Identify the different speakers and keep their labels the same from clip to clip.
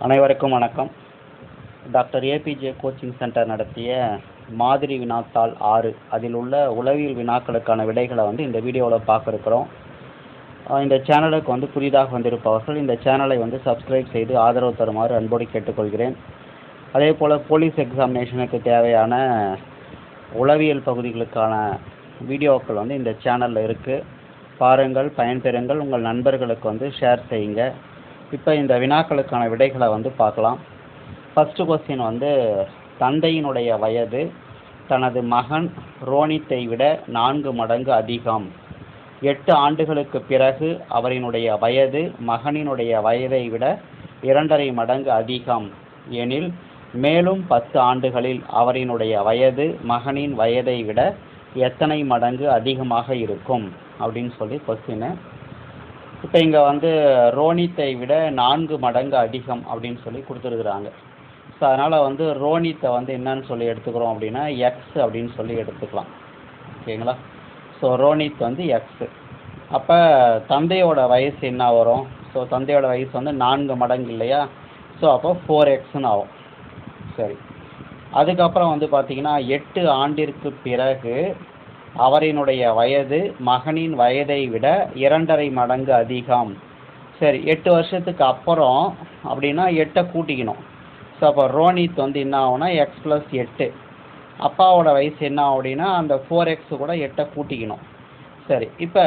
Speaker 1: அனைவருக்கும் வணக்கம் doctor APJ coaching centre நடத்திய மாதிரி வினாத்தாள் ஆறு அதில் உள்ள உளவியல் வினாக்களுக்கான விடைகளை வந்து இந்த வீடியோவில் பார்க்க இருக்கிறோம் அஹ் இந்த சேனலுக்கு வந்து புதிதாக வந்திருப்பவர்கள் இந்த சேனலை வந்து சப்ஸ்கிரைப் செய்து ஆதரவு தருமாறு அன்போடு கேட்டுக்கொள்கிறேன் அதே போல் போலீஸ் எக்ஸாமினேஷனுக்கு தேவையான உளவியல் பகுதிகளுக்கான வீடியோக்கள் வந்து இந்த சேனலில் இருக்குது பாருங்கள் பயன்பெறுங்கள் உங்கள் நண்பர்களுக்கு வந்து ஷேர் செய்யுங்க இப்போ இந்த வினாக்களுக்கான விடைகளை வந்து பார்க்கலாம் ஃபஸ்ட்டு கொஸ்டின் வந்து தந்தையினுடைய வயது தனது மகன் ரோனித்தை விட நான்கு மடங்கு அதிகம் எட்டு ஆண்டுகளுக்கு பிறகு அவரினுடைய வயது மகனினுடைய வயதை விட இரண்டரை மடங்கு அதிகம் எனில் மேலும் பத்து ஆண்டுகளில் அவரினுடைய வயது மகனின் வயதை விட எத்தனை மடங்கு அதிகமாக இருக்கும் அப்படின்னு சொல்லி கொஸ்டின் இப்போ இங்கே வந்து ரோனித்தை விட நான்கு மடங்கு அதிகம் அப்படின்னு சொல்லி கொடுத்துருக்குறாங்க ஸோ அதனால் வந்து ரோனித்தை வந்து என்னன்னு சொல்லி எடுத்துக்கிறோம் அப்படின்னா எக்ஸ் அப்படின்னு சொல்லி எடுத்துக்கலாம் ஓகேங்களா ஸோ ரோனித் வந்து எக்ஸு அப்போ தந்தையோட வயசு என்ன வரும் ஸோ தந்தையோட வயசு வந்து நான்கு மடங்கு இல்லையா ஸோ அப்போ ஃபோர் எக்ஸ்னு ஆகும் சரி அதுக்கப்புறம் வந்து பார்த்தீங்கன்னா எட்டு ஆண்டிற்கு பிறகு அவரினுடைய வயது மகனின் வயதை விட இரண்டரை மடங்கு அதிகம் சரி எட்டு வருஷத்துக்கு அப்புறம் அப்படின்னா எட்டை கூட்டிக்கணும் ஸோ அப்போ ரோனித் வந்து என்ன ஆகும்னா எக்ஸ் ப்ளஸ் எட்டு அப்பாவோட வயசு என்ன ஆகும் அப்படின்னா அந்த ஃபோர் எக்ஸ் கூட எட்டை கூட்டிக்கணும் சரி இப்போ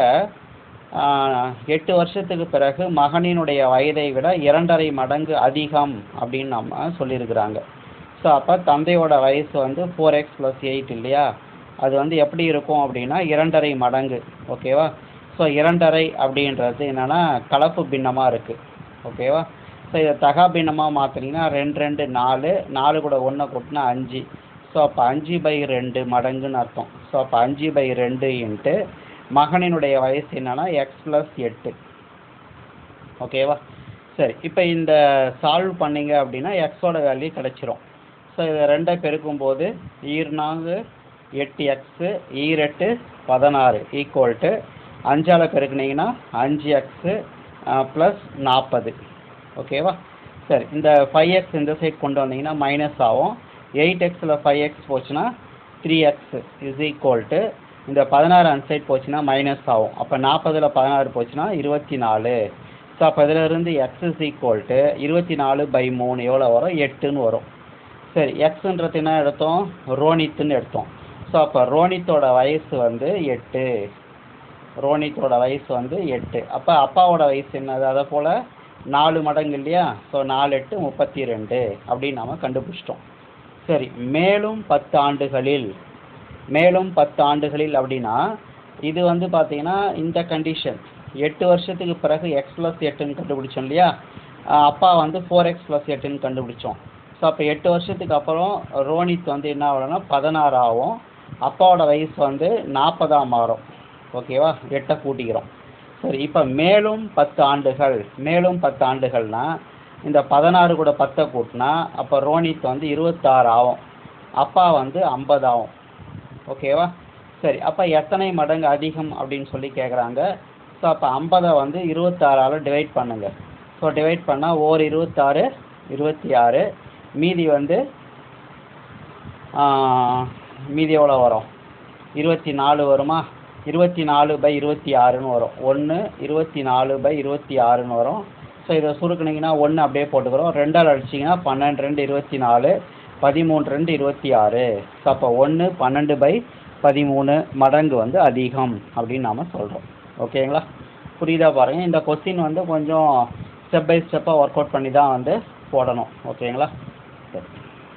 Speaker 1: எட்டு வருஷத்துக்கு பிறகு மகனினுடைய வயதை விட இரண்டரை மடங்கு அதிகம் அப்படின்னு நம்ம சொல்லியிருக்கிறாங்க ஸோ அப்போ தந்தையோட வயசு வந்து ஃபோர் எக்ஸ் ப்ளஸ் எயிட் இல்லையா அது வந்து எப்படி இருக்கும் அப்படின்னா இரண்டரை மடங்கு ஓகேவா ஸோ இரண்டரை அப்படின்றது என்னென்னா கலப்பு பின்னமாக இருக்குது ஓகேவா ஸோ இதை தகா பின்னமாக மாற்றினீங்கன்னா ரெண்டு ரெண்டு நாலு நாலு கூட ஒன்றை கூட்டினா அஞ்சு ஸோ அப்போ அஞ்சு பை ரெண்டு மடங்குன்னு அர்த்தம் ஸோ அப்போ அஞ்சு பை ரெண்டு இன்ட்டு மகனினுடைய வயசு என்னென்னா எக்ஸ் ப்ளஸ் எட்டு ஓகேவா சரி இப்போ இந்த சால்வ் பண்ணீங்க அப்படின்னா எக்ஸோட வேல்யூ கிடச்சிரும் ஸோ இதை ரெண்டை பெருக்கும்போது ஈர்நான்கு எட்டு எக்ஸு ஈரெட்டு பதினாறு ஈக்குவல் டு அஞ்சால் பெருக்குனீங்கன்னா அஞ்சு எக்ஸு ப்ளஸ் நாற்பது ஓகேவா சரி இந்த ஃபைவ் எக்ஸ் இந்த சைட் கொண்டு வந்தீங்கன்னா மைனஸ் ஆகும் எயிட் எக்ஸில் ஃபைவ் எக்ஸ் போச்சுன்னா three x is equal to இந்த பதினாறு அந்த சைட் போச்சுன்னா மைனஸ் ஆகும் அப்போ நாற்பதில் பதினாறு போச்சுன்னா இருபத்தி நாலு ஸோ அப்போ இதிலிருந்து எக்ஸ் இஸ் ஈக்குவல் டு இருபத்தி நாலு பை மூணு எவ்வளோ வரும் எட்டுன்னு வரும் சரி எக்ஸுன்றது என்ன எடுத்தோம் ரோனித்துன்னு எடுத்தோம் ஸோ அப்போ ரோனித்தோட வயசு வந்து எட்டு ரோனித்தோட வயசு வந்து எட்டு அப்போ அப்பாவோட வயசு என்னது அதை போல் நாலு மடங்கு இல்லையா ஸோ நாலு எட்டு முப்பத்தி ரெண்டு அப்படின்னு நாம் கண்டுபிடிச்சிட்டோம் சரி மேலும் பத்து ஆண்டுகளில் மேலும் பத்து ஆண்டுகளில் அப்படின்னா இது வந்து பார்த்தீங்கன்னா இந்த கண்டிஷன் எட்டு வருஷத்துக்கு பிறகு எக்ஸ் ப்ளஸ் எட்டுன்னு கண்டுபிடிச்சோம் இல்லையா அப்பா வந்து ஃபோர் எக்ஸ் ப்ளஸ் எட்டுன்னு கண்டுபிடிச்சோம் ஸோ அப்போ எட்டு வருஷத்துக்கு அப்புறம் ரோனித் வந்து என்ன ஆகும்னா பதினாறு ஆகும் அப்பாவோட வயசு வந்து நாற்பதாக மாறும் ஓகேவா எட்டை கூட்டிக்கிறோம் சரி இப்போ மேலும் பத்து ஆண்டுகள் மேலும் பத்து ஆண்டுகள்னா இந்த பதினாறு கூட பத்தை கூட்டினா அப்போ ரோனித் வந்து இருபத்தாறு ஆகும் அப்பா வந்து ஐம்பது ஆகும் ஓகேவா சரி அப்போ எத்தனை மடங்கு அதிகம் அப்படின்னு சொல்லி கேட்குறாங்க ஸோ அப்போ ஐம்பதை வந்து இருபத்தாறால் டிவைட் பண்ணுங்க ஸோ டிவைட் பண்ணால் ஓர் இருபத்தாறு இருபத்தி ஆறு மீதி வந்து மீதி எவ்வளோ வரும் இருபத்தி நாலு வருமா இருபத்தி நாலு பை இருபத்தி ஆறுன்னு வரும் ஒன்று இருபத்தி நாலு பை இருபத்தி ஆறுன்னு வரும் ஸோ இதை சுருக்குனீங்கன்னா ஒன்று அப்படியே போட்டுக்கிறோம் ரெண்டால் அடிச்சிங்கன்னா பன்னெண்டு ரெண்டு இருபத்தி நாலு பதிமூணு ரெண்டு இருபத்தி ஆறு ஸோ அப்போ ஒன்று பன்னெண்டு பை பதிமூணு மடங்கு வந்து அதிகம் அப்படின்னு நாம் சொல்கிறோம் ஓகேங்களா புரியுதா பாருங்கள் இந்த கொஸ்டின் வந்து கொஞ்சம் ஸ்டெப் பை ஸ்டெப்பாக ஒர்க் அவுட் பண்ணி தான் வந்து போடணும் ஓகேங்களா சரி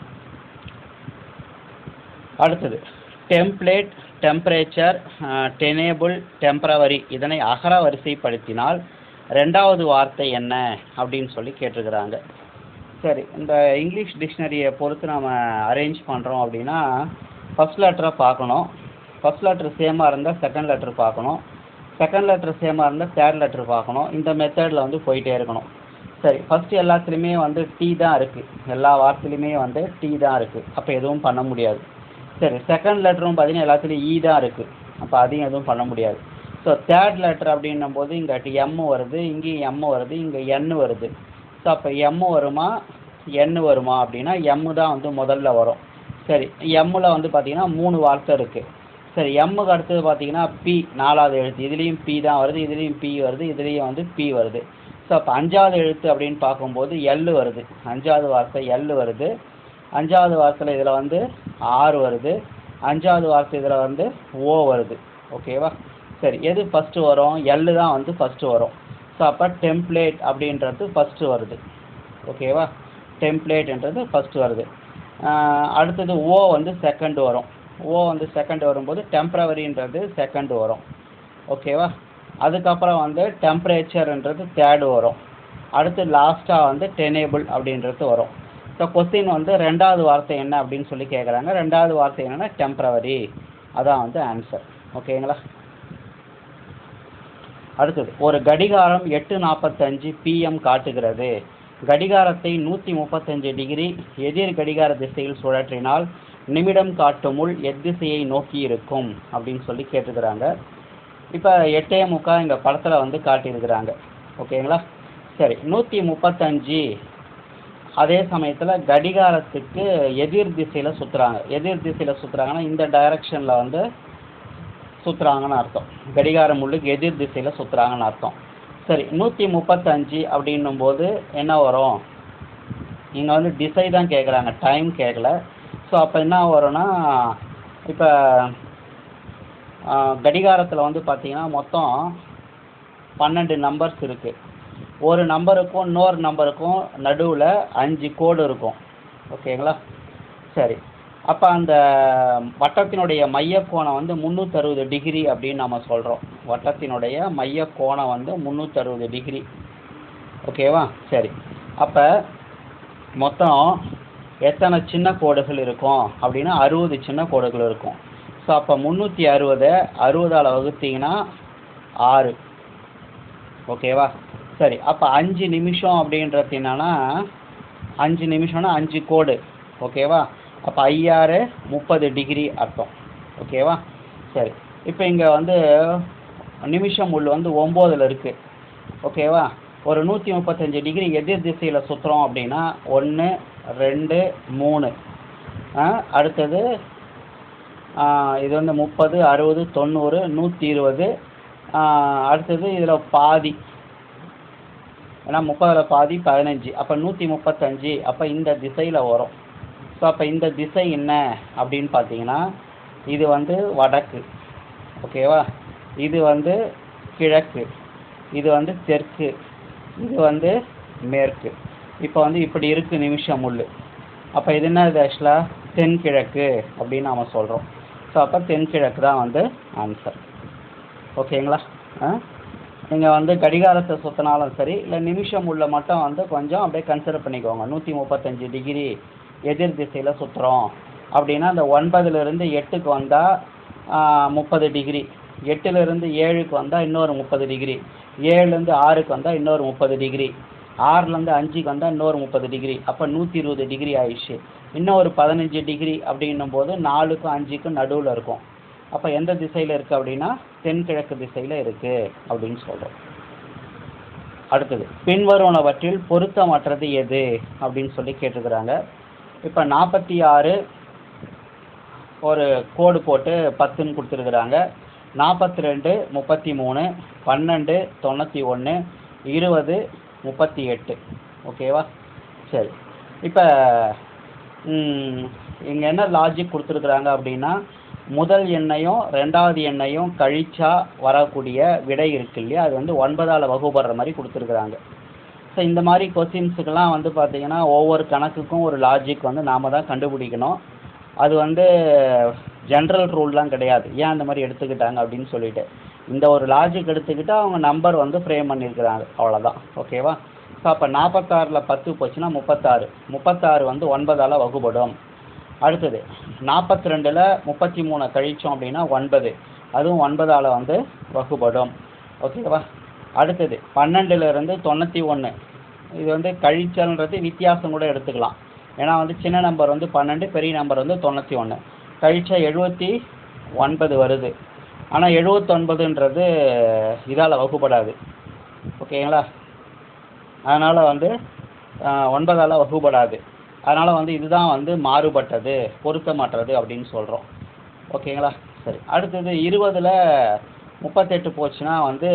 Speaker 1: அடுத்தது டெம்ப்ளேட் டெம்பரேச்சர் டெனேபிள் டெம்பரவரி இதனை அகர வரிசைப்படுத்தினால் ரெண்டாவது வார்த்தை என்ன அப்படின்னு சொல்லி கேட்டிருக்கிறாங்க சரி இந்த இங்கிலீஷ் டிக்ஷனரியை பொறுத்து நம்ம அரேஞ்ச் பண்ணுறோம் அப்படின்னா ஃபஸ்ட் லெட்டரை பார்க்கணும் ஃபஸ்ட் லெட்ரு சேமாக இருந்தால் செகண்ட் லெட்ரு பார்க்கணும் செகண்ட் லெட்ரு சேமாக இருந்தால் தேர்ட் லெட்ரு பார்க்கணும் இந்த மெத்தடில் வந்து போயிட்டே இருக்கணும் சரி ஃபஸ்ட்டு எல்லாத்துலேயுமே வந்து டீ தான் இருக்குது எல்லா வார்த்தையிலுமே வந்து டீ தான் இருக்குது அப்போ எதுவும் பண்ண முடியாது சரி செகண்ட் லெட்டரும் பார்த்தீங்கன்னா எல்லாத்துலேயும் ஈ தான் இருக்குது அப்போ அதையும் எதுவும் பண்ண முடியாது ஸோ தேர்ட் லெட்டர் அப்படின்னும் போது இங்கே எம் வருது இங்கேயும் எம் வருது இங்கே என் வருது ஸோ ஸோ அப்போ எம் வருமா என் வருமா அப்படின்னா எம்மு தான் வந்து முதல்ல வரும் சரி எம்மில் வந்து பார்த்தீங்கன்னா மூணு வார்த்தை இருக்குது சரி எம்முக்கு அடுத்தது பார்த்தீங்கன்னா பி நாலாவது எழுத்து இதுலேயும் பி தான் வருது இதுலேயும் பி வருது இதுலேயும் வந்து பி வருது ஸோ அப்போ அஞ்சாவது எழுத்து அப்படின்னு பார்க்கும்போது எல் வருது அஞ்சாவது வார்த்தை எல் வருது அஞ்சாவது வார்த்தையில் இதில் வந்து ஆறு வருது அஞ்சாவது வார்த்தை இதில் வந்து ஓ வருது ஓகேவா சரி எது ஃபஸ்ட்டு வரும் எல் தான் வந்து ஃபஸ்ட்டு வரும் ஸோ அப்போ டெம்ப்ளேட் அப்படின்றது ஃபஸ்ட்டு வருது ஓகேவா டெம்ப்ளேட்ன்றது ஃபஸ்ட்டு வருது ஆஹ் அடுத்தது ஓ வந்து செகண்ட் வரும் ஓ வந்து செகண்ட் வரும்போது டெம்ப்ரவரின்றது செகண்ட் வரும் ஓகேவா அதுக்கப்புறம் வந்து டெம்பரேச்சர்ன்றது தேர்டு வரும் அடுத்து லாஸ்ட்டாக வந்து டெனேபிள் அப்படின்றது வரும் ஸோ கொஸ்டின் வந்து ரெண்டாவது வார்த்தை என்ன அப்படின்னு சொல்லி கேட்குறாங்க ரெண்டாவது வார்த்தை என்னென்னா டெம்ப்ரவரி அதான் வந்து ஆன்சர் ஓகேங்களா அடுத்தது ஒரு கடிகாரம் எட்டு நாற்பத்தஞ்சு பிஎம் காட்டுகிறது கடிகாரத்தை நூற்றி முப்பத்தஞ்சு டிகிரி எதிர் கடிகார திசையில் சுழற்றினால் நிமிடம் காட்டும் முள் எத்திசையை நோக்கி இருக்கும் அப்படின்னு சொல்லி கேட்டுக்கிறாங்க இப்போ எட்டே முக்கால் இங்கே படத்தில் வந்து காட்டியிருக்கிறாங்க ஓகேங்களா சரி நூற்றி முப்பத்தஞ்சு அதே சமயத்தில் கடிகாரத்துக்கு எதிர் திசையில் சுற்றுறாங்க எதிர் திசையில் சுற்றுறாங்கன்னா இந்த டைரக்ஷனில் வந்து சுற்றுறாங்கன்னு அர்த்தம் கடிகார முள்ளுக்கு எதிர் திசையில் சுற்றுறாங்கன்னு அர்த்தம் சரி நூற்றி முப்பத்தஞ்சு அப்படின்னும் போது என்ன வரும் இங்கே வந்து திசை தான் கேட்குறாங்க டைம் கேட்கல ஸோ அப்போ என்ன வரும்னா இப்போ கடிகாரத்தில் வந்து பார்த்தீங்கன்னா மொத்தம் பன்னெண்டு நம்பர்ஸ் இருக்குது ஒரு நம்பருக்கும் இன்னொரு நம்பருக்கும் நடுவில் அஞ்சு கோடு இருக்கும் ஓகேங்களா சரி அப்போ அந்த வட்டத்தினுடைய மையக்கோணம் வந்து முந்நூற்றறுபது டிகிரி அப்படின்னு நம்ம சொல்கிறோம் வட்டத்தினுடைய மையக்கோணம் வந்து முந்நூற்றறுபது டிகிரி ஓகேவா சரி அப்போ மொத்தம் எத்தனை சின்ன கோடுகள் இருக்கும் அப்படின்னா அறுபது சின்ன கோடுகள் இருக்கும் ஸோ அப்போ முந்நூற்றி அறுபதை அறுபதால் வகுத்தீங்கன்னா ஆறு ஓகேவா சரி அப்போ அஞ்சு நிமிஷம் அப்படின்றது என்னன்னா அஞ்சு நிமிஷம்னா அஞ்சு கோடு ஓகேவா அப்போ ஐயாறு முப்பது டிகிரி அர்த்தம் ஓகேவா சரி இப்போ இங்கே வந்து நிமிஷம் உள்ள வந்து ஒம்போதில் இருக்குது ஓகேவா ஒரு நூற்றி முப்பத்தஞ்சு டிகிரி எதிர் திசையில் சுற்றுறோம் அப்படின்னா ஒன்று ரெண்டு மூணு ஆ, அடுத்தது ஆ, இது வந்து முப்பது அறுபது தொண்ணூறு நூற்றி இருபது அடுத்தது இதில் பாதி ஏன்னா முப்பதில் பாதி பதினஞ்சு அப்போ நூற்றி முப்பத்தஞ்சு அப்போ இந்த திசையில் வரும் ஸோ அப்போ இந்த திசை என்ன அப்படின்னு பார்த்தீங்கன்னா இது வந்து வடக்கு ஓகேவா இது வந்து கிழக்கு இது வந்து தெற்கு இது வந்து மேற்கு இப்போ வந்து இப்படி இருக்குது நிமிஷம் முள் அப்போ இது என்ன இது ஆக்சுவலாக தென்கிழக்கு அப்படின்னு நாம் சொல்கிறோம் ஸோ அப்போ தென்கிழக்கு தான் வந்து ஆன்சர் ஓகேங்களா ஆ நீங்கள் வந்து கடிகாரத்தை சுற்றினாலும் சரி இல்லை நிமிஷம் உள்ள மட்டும் வந்து கொஞ்சம் அப்படியே கன்சிடர் பண்ணிக்கோங்க நூற்றி முப்பத்தஞ்சு டிகிரி எதிர் திசையில் சுற்றுறோம் அப்படின்னா அந்த ஒன்பதுலேருந்து எட்டுக்கு வந்தால் முப்பது டிகிரி எட்டுலேருந்து ஏழுக்கு வந்தால் இன்னொரு முப்பது டிகிரி ஏழுலேருந்து ஆறுக்கு வந்தால் இன்னொரு முப்பது டிகிரி ஆறுலேருந்து அஞ்சுக்கு வந்தால் இன்னொரு முப்பது டிகிரி அப்போ நூற்றி இருபது டிகிரி ஆயிடுச்சு இன்னும் ஒரு பதினஞ்சு டிகிரி அப்படின்னும் போது நாலுக்கும் அஞ்சுக்கும் நடுவில் இருக்கும் அப்போ எந்த திசையில் இருக்குது அப்படின்னா தென்கிழக்கு திசையில் இருக்குது அப்படின்னு சொல்கிறோம் அடுத்தது பின்வருவனவற்றில் பொருத்தமற்றது எது அப்படின்னு சொல்லி கேட்டுக்கிறாங்க இப்போ நாற்பத்தி ஆறு ஒரு கோடு போட்டு பத்துன்னு கொடுத்துருக்குறாங்க நாற்பத்தி ரெண்டு முப்பத்தி மூணு பன்னெண்டு தொண்ணூற்றி ஒன்று இருபது முப்பத்தி எட்டு ஓகேவா சரி இப்போ இங்கே என்ன லாஜிக் கொடுத்துருக்குறாங்க அப்படின்னா முதல் எண்ணையும் ரெண்டாவது எண்ணையும் கழிச்சா வரக்கூடிய விடை இருக்கு இல்லையா அது வந்து ஒன்பதால் வகுப்படுற மாதிரி கொடுத்துருக்குறாங்க ஸோ இந்த மாதிரி கொஸ்டின்ஸுக்கெல்லாம் வந்து பார்த்தீங்கன்னா ஒவ்வொரு கணக்குக்கும் ஒரு லாஜிக் வந்து நாம தான் கண்டுபிடிக்கணும் அது வந்து ஜென்ரல் ரூல்லாம் கிடையாது ஏன் அந்த மாதிரி எடுத்துக்கிட்டாங்க அப்படின்னு சொல்லிட்டு இந்த ஒரு லாஜிக் எடுத்துக்கிட்டு அவங்க நம்பர் வந்து ஃப்ரேம் பண்ணியிருக்கிறாங்க அவ்வளோதான் ஓகேவா ஸோ அப்போ நாற்பத்தாறில் பத்து போச்சுன்னா முப்பத்தாறு முப்பத்தாறு வந்து ஒன்பதால் வகுப்படும் அடுத்தது நாற்பத்தி ரெண்டில் முப்பத்தி மூணு கழிச்சோம் அப்படின்னா ஒன்பது அதுவும் ஒன்பதால் வந்து வகுப்படும் ஓகேவா அடுத்தது பன்னெண்டுலேருந்து தொண்ணூற்றி ஒன்று இது வந்து கழிச்சல்ன்றது வித்தியாசம் கூட எடுத்துக்கலாம் ஏன்னா வந்து சின்ன நம்பர் வந்து பன்னெண்டு பெரிய நம்பர் வந்து தொண்ணூற்றி ஒன்று கழிச்சா எழுபத்தி ஒன்பது வருது ஆனால் எழுபத்தொன்பதுன்றது இதால் வகுப்படாது ஓகேங்களா அதனால் வந்து ஒன்பதால் வகுப்படாது அதனால் வந்து இதுதான் வந்து மாறுபட்டது பொருத்தமற்றது அப்படின்னு சொல்கிறோம் ஓகேங்களா சரி அடுத்தது இருபதில் முப்பத்தெட்டு போச்சுன்னா வந்து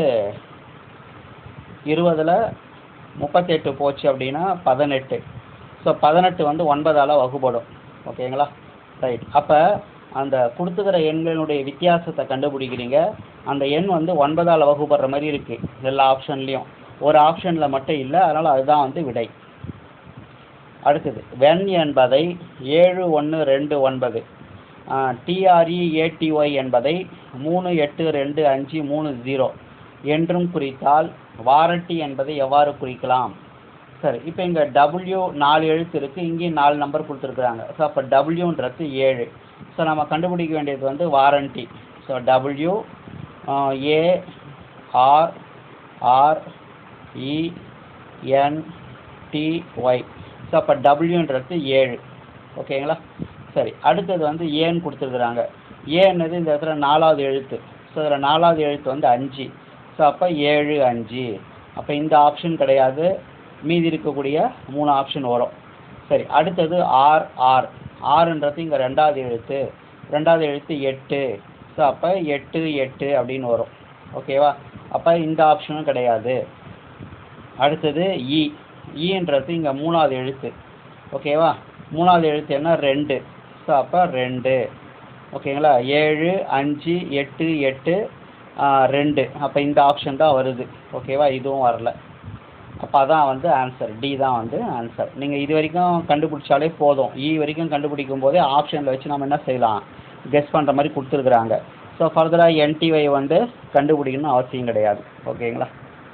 Speaker 1: இருபதில் முப்பத்தெட்டு போச்சு அப்படின்னா பதினெட்டு ஸோ பதினெட்டு வந்து ஒன்பதால் வகுப்படும் ஓகேங்களா ரைட் அப்போ அந்த கொடுத்துக்கிற எண்களினுடைய வித்தியாசத்தை கண்டுபிடிக்கிறீங்க அந்த எண் வந்து ஒன்பதால் வகுப்படுற மாதிரி இருக்குது எல்லா ஆப்ஷன்லேயும் ஒரு ஆப்ஷனில் மட்டும் இல்லை அதனால் அதுதான் வந்து விடை அடுத்தது வென் என்பதை ஏழு ஒன்று ரெண்டு ஒன்பது டிஆர்இ ஏடிஒய் என்பதை மூணு எட்டு ரெண்டு அஞ்சு மூணு ஜீரோ என்றும் குறித்தால் வாரண்டி என்பதை எவ்வாறு குறிக்கலாம் சரி இப்போ இங்கே டபிள்யூ நாலு எழுத்து இருக்குது இங்கேயும் நாலு நம்பர் கொடுத்துருக்குறாங்க ஸோ அப்போ டபிள்யூன்றது ஏழு ஸோ நம்ம கண்டுபிடிக்க வேண்டியது வந்து warranty so W A R R E N T Y so அப்போ டபிள்யூன்றது ஏழு ஓகேங்களா சரி அடுத்தது வந்து ஏன்னு கொடுத்துருக்குறாங்க ஏன்னது இந்த இடத்துல நாலாவது எழுத்து ஸோ இதில் நாலாவது எழுத்து வந்து அஞ்சு ஸோ அப்போ ஏழு அஞ்சு அப்போ இந்த ஆப்ஷன் கிடையாது மீதி இருக்கக்கூடிய மூணு ஆப்ஷன் வரும் சரி அடுத்தது ஆர் ஆர் ஆறுன்றது இங்கே ரெண்டாவது எழுத்து ரெண்டாவது எழுத்து எட்டு ஸோ அப்போ எட்டு எட்டு அப்படின்னு வரும் ஓகேவா அப்போ இந்த ஆப்ஷனும் கிடையாது அடுத்தது இ ஈன்றது இங்கே மூணாவது எழுத்து ஓகேவா மூணாவது எழுத்து என்ன ரெண்டு ஸோ அப்போ ரெண்டு ஓகேங்களா ஏழு அஞ்சு எட்டு எட்டு ரெண்டு அப்போ இந்த ஆப்ஷன் தான் வருது ஓகேவா இதுவும் வரல அப்போ அதான் வந்து ஆன்சர் டி தான் வந்து ஆன்சர் நீங்கள் இது வரைக்கும் கண்டுபிடிச்சாலே போதும் இ வரைக்கும் கண்டுபிடிக்கும் போதே ஆப்ஷனில் வச்சு நம்ம என்ன செய்யலாம் கெஸ் பண்ணுற மாதிரி கொடுத்துருக்குறாங்க ஸோ ஃபர்தராக என்டிஒய் வந்து கண்டுபிடிக்கணும்னு அவசியம் கிடையாது ஓகேங்களா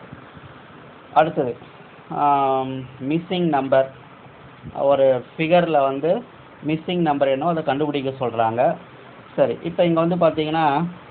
Speaker 1: அடுத்தது மிஸ்ஸிங் நம்பர் ஒரு ஃபிகரில் வந்து மிஸ்ஸிங் நம்பர் என்னோ அதை கண்டுபிடிக்க சொல்கிறாங்க சரி இப்போ இங்கே வந்து பார்த்தீங்கன்னா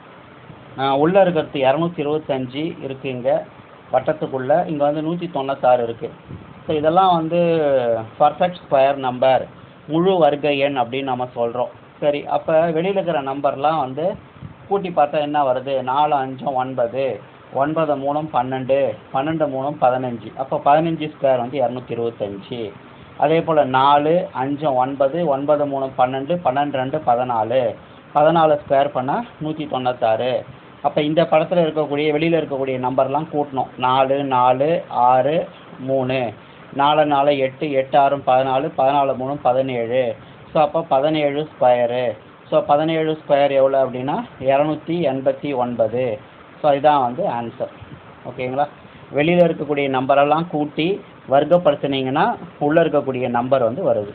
Speaker 1: உள்ளே இருக்கிறது இரநூத்தி இருபத்தஞ்சி இருக்குது இங்கே வட்டத்துக்குள்ளே இங்கே வந்து நூற்றி தொண்ணூத்தாறு இருக்குது ஸோ இதெல்லாம் வந்து பர்ஃபெக்ட் ஸ்கொயர் நம்பர் முழு வர்க்க எண் அப்படின்னு நம்ம சொல்கிறோம் சரி அப்போ வெளியில் இருக்கிற நம்பர்லாம் வந்து கூட்டி பார்த்தா என்ன வருது நாலு அஞ்சும் ஒன்பது ஒன்பது மூணும் பன்னெண்டு பன்னெண்டு மூணும் பதினஞ்சு அப்போ பதினஞ்சு ஸ்கொயர் வந்து இரநூத்தி இருபத்தஞ்சி அதே போல் நாலு அஞ்சும் ஒன்பது ஒன்பது மூணு பன்னெண்டு பன்னெண்டு ரெண்டு பதினாலு பதினாலு ஸ்கொயர் பண்ணால் நூற்றி தொண்ணூத்தாறு அப்போ இந்த படத்தில் இருக்கக்கூடிய வெளியில் இருக்கக்கூடிய நம்பர்லாம் கூட்டணும் நாலு நாலு ஆறு மூணு நாலு நாலு எட்டு எட்டு ஆறும் பதினாலு பதினாலு மூணு பதினேழு ஸோ அப்போ பதினேழு ஸ்கொயரு ஸோ பதினேழு ஸ்கொயர் எவ்வளோ அப்படின்னா இரநூத்தி எண்பத்தி ஒன்பது ஸோ இதுதான் வந்து ஆன்சர் ஓகேங்களா வெளியில் இருக்கக்கூடிய நம்பரெல்லாம் கூட்டி வர்க்கப்படுத்துனீங்கன்னா உள்ளே இருக்கக்கூடிய நம்பர் வந்து வருது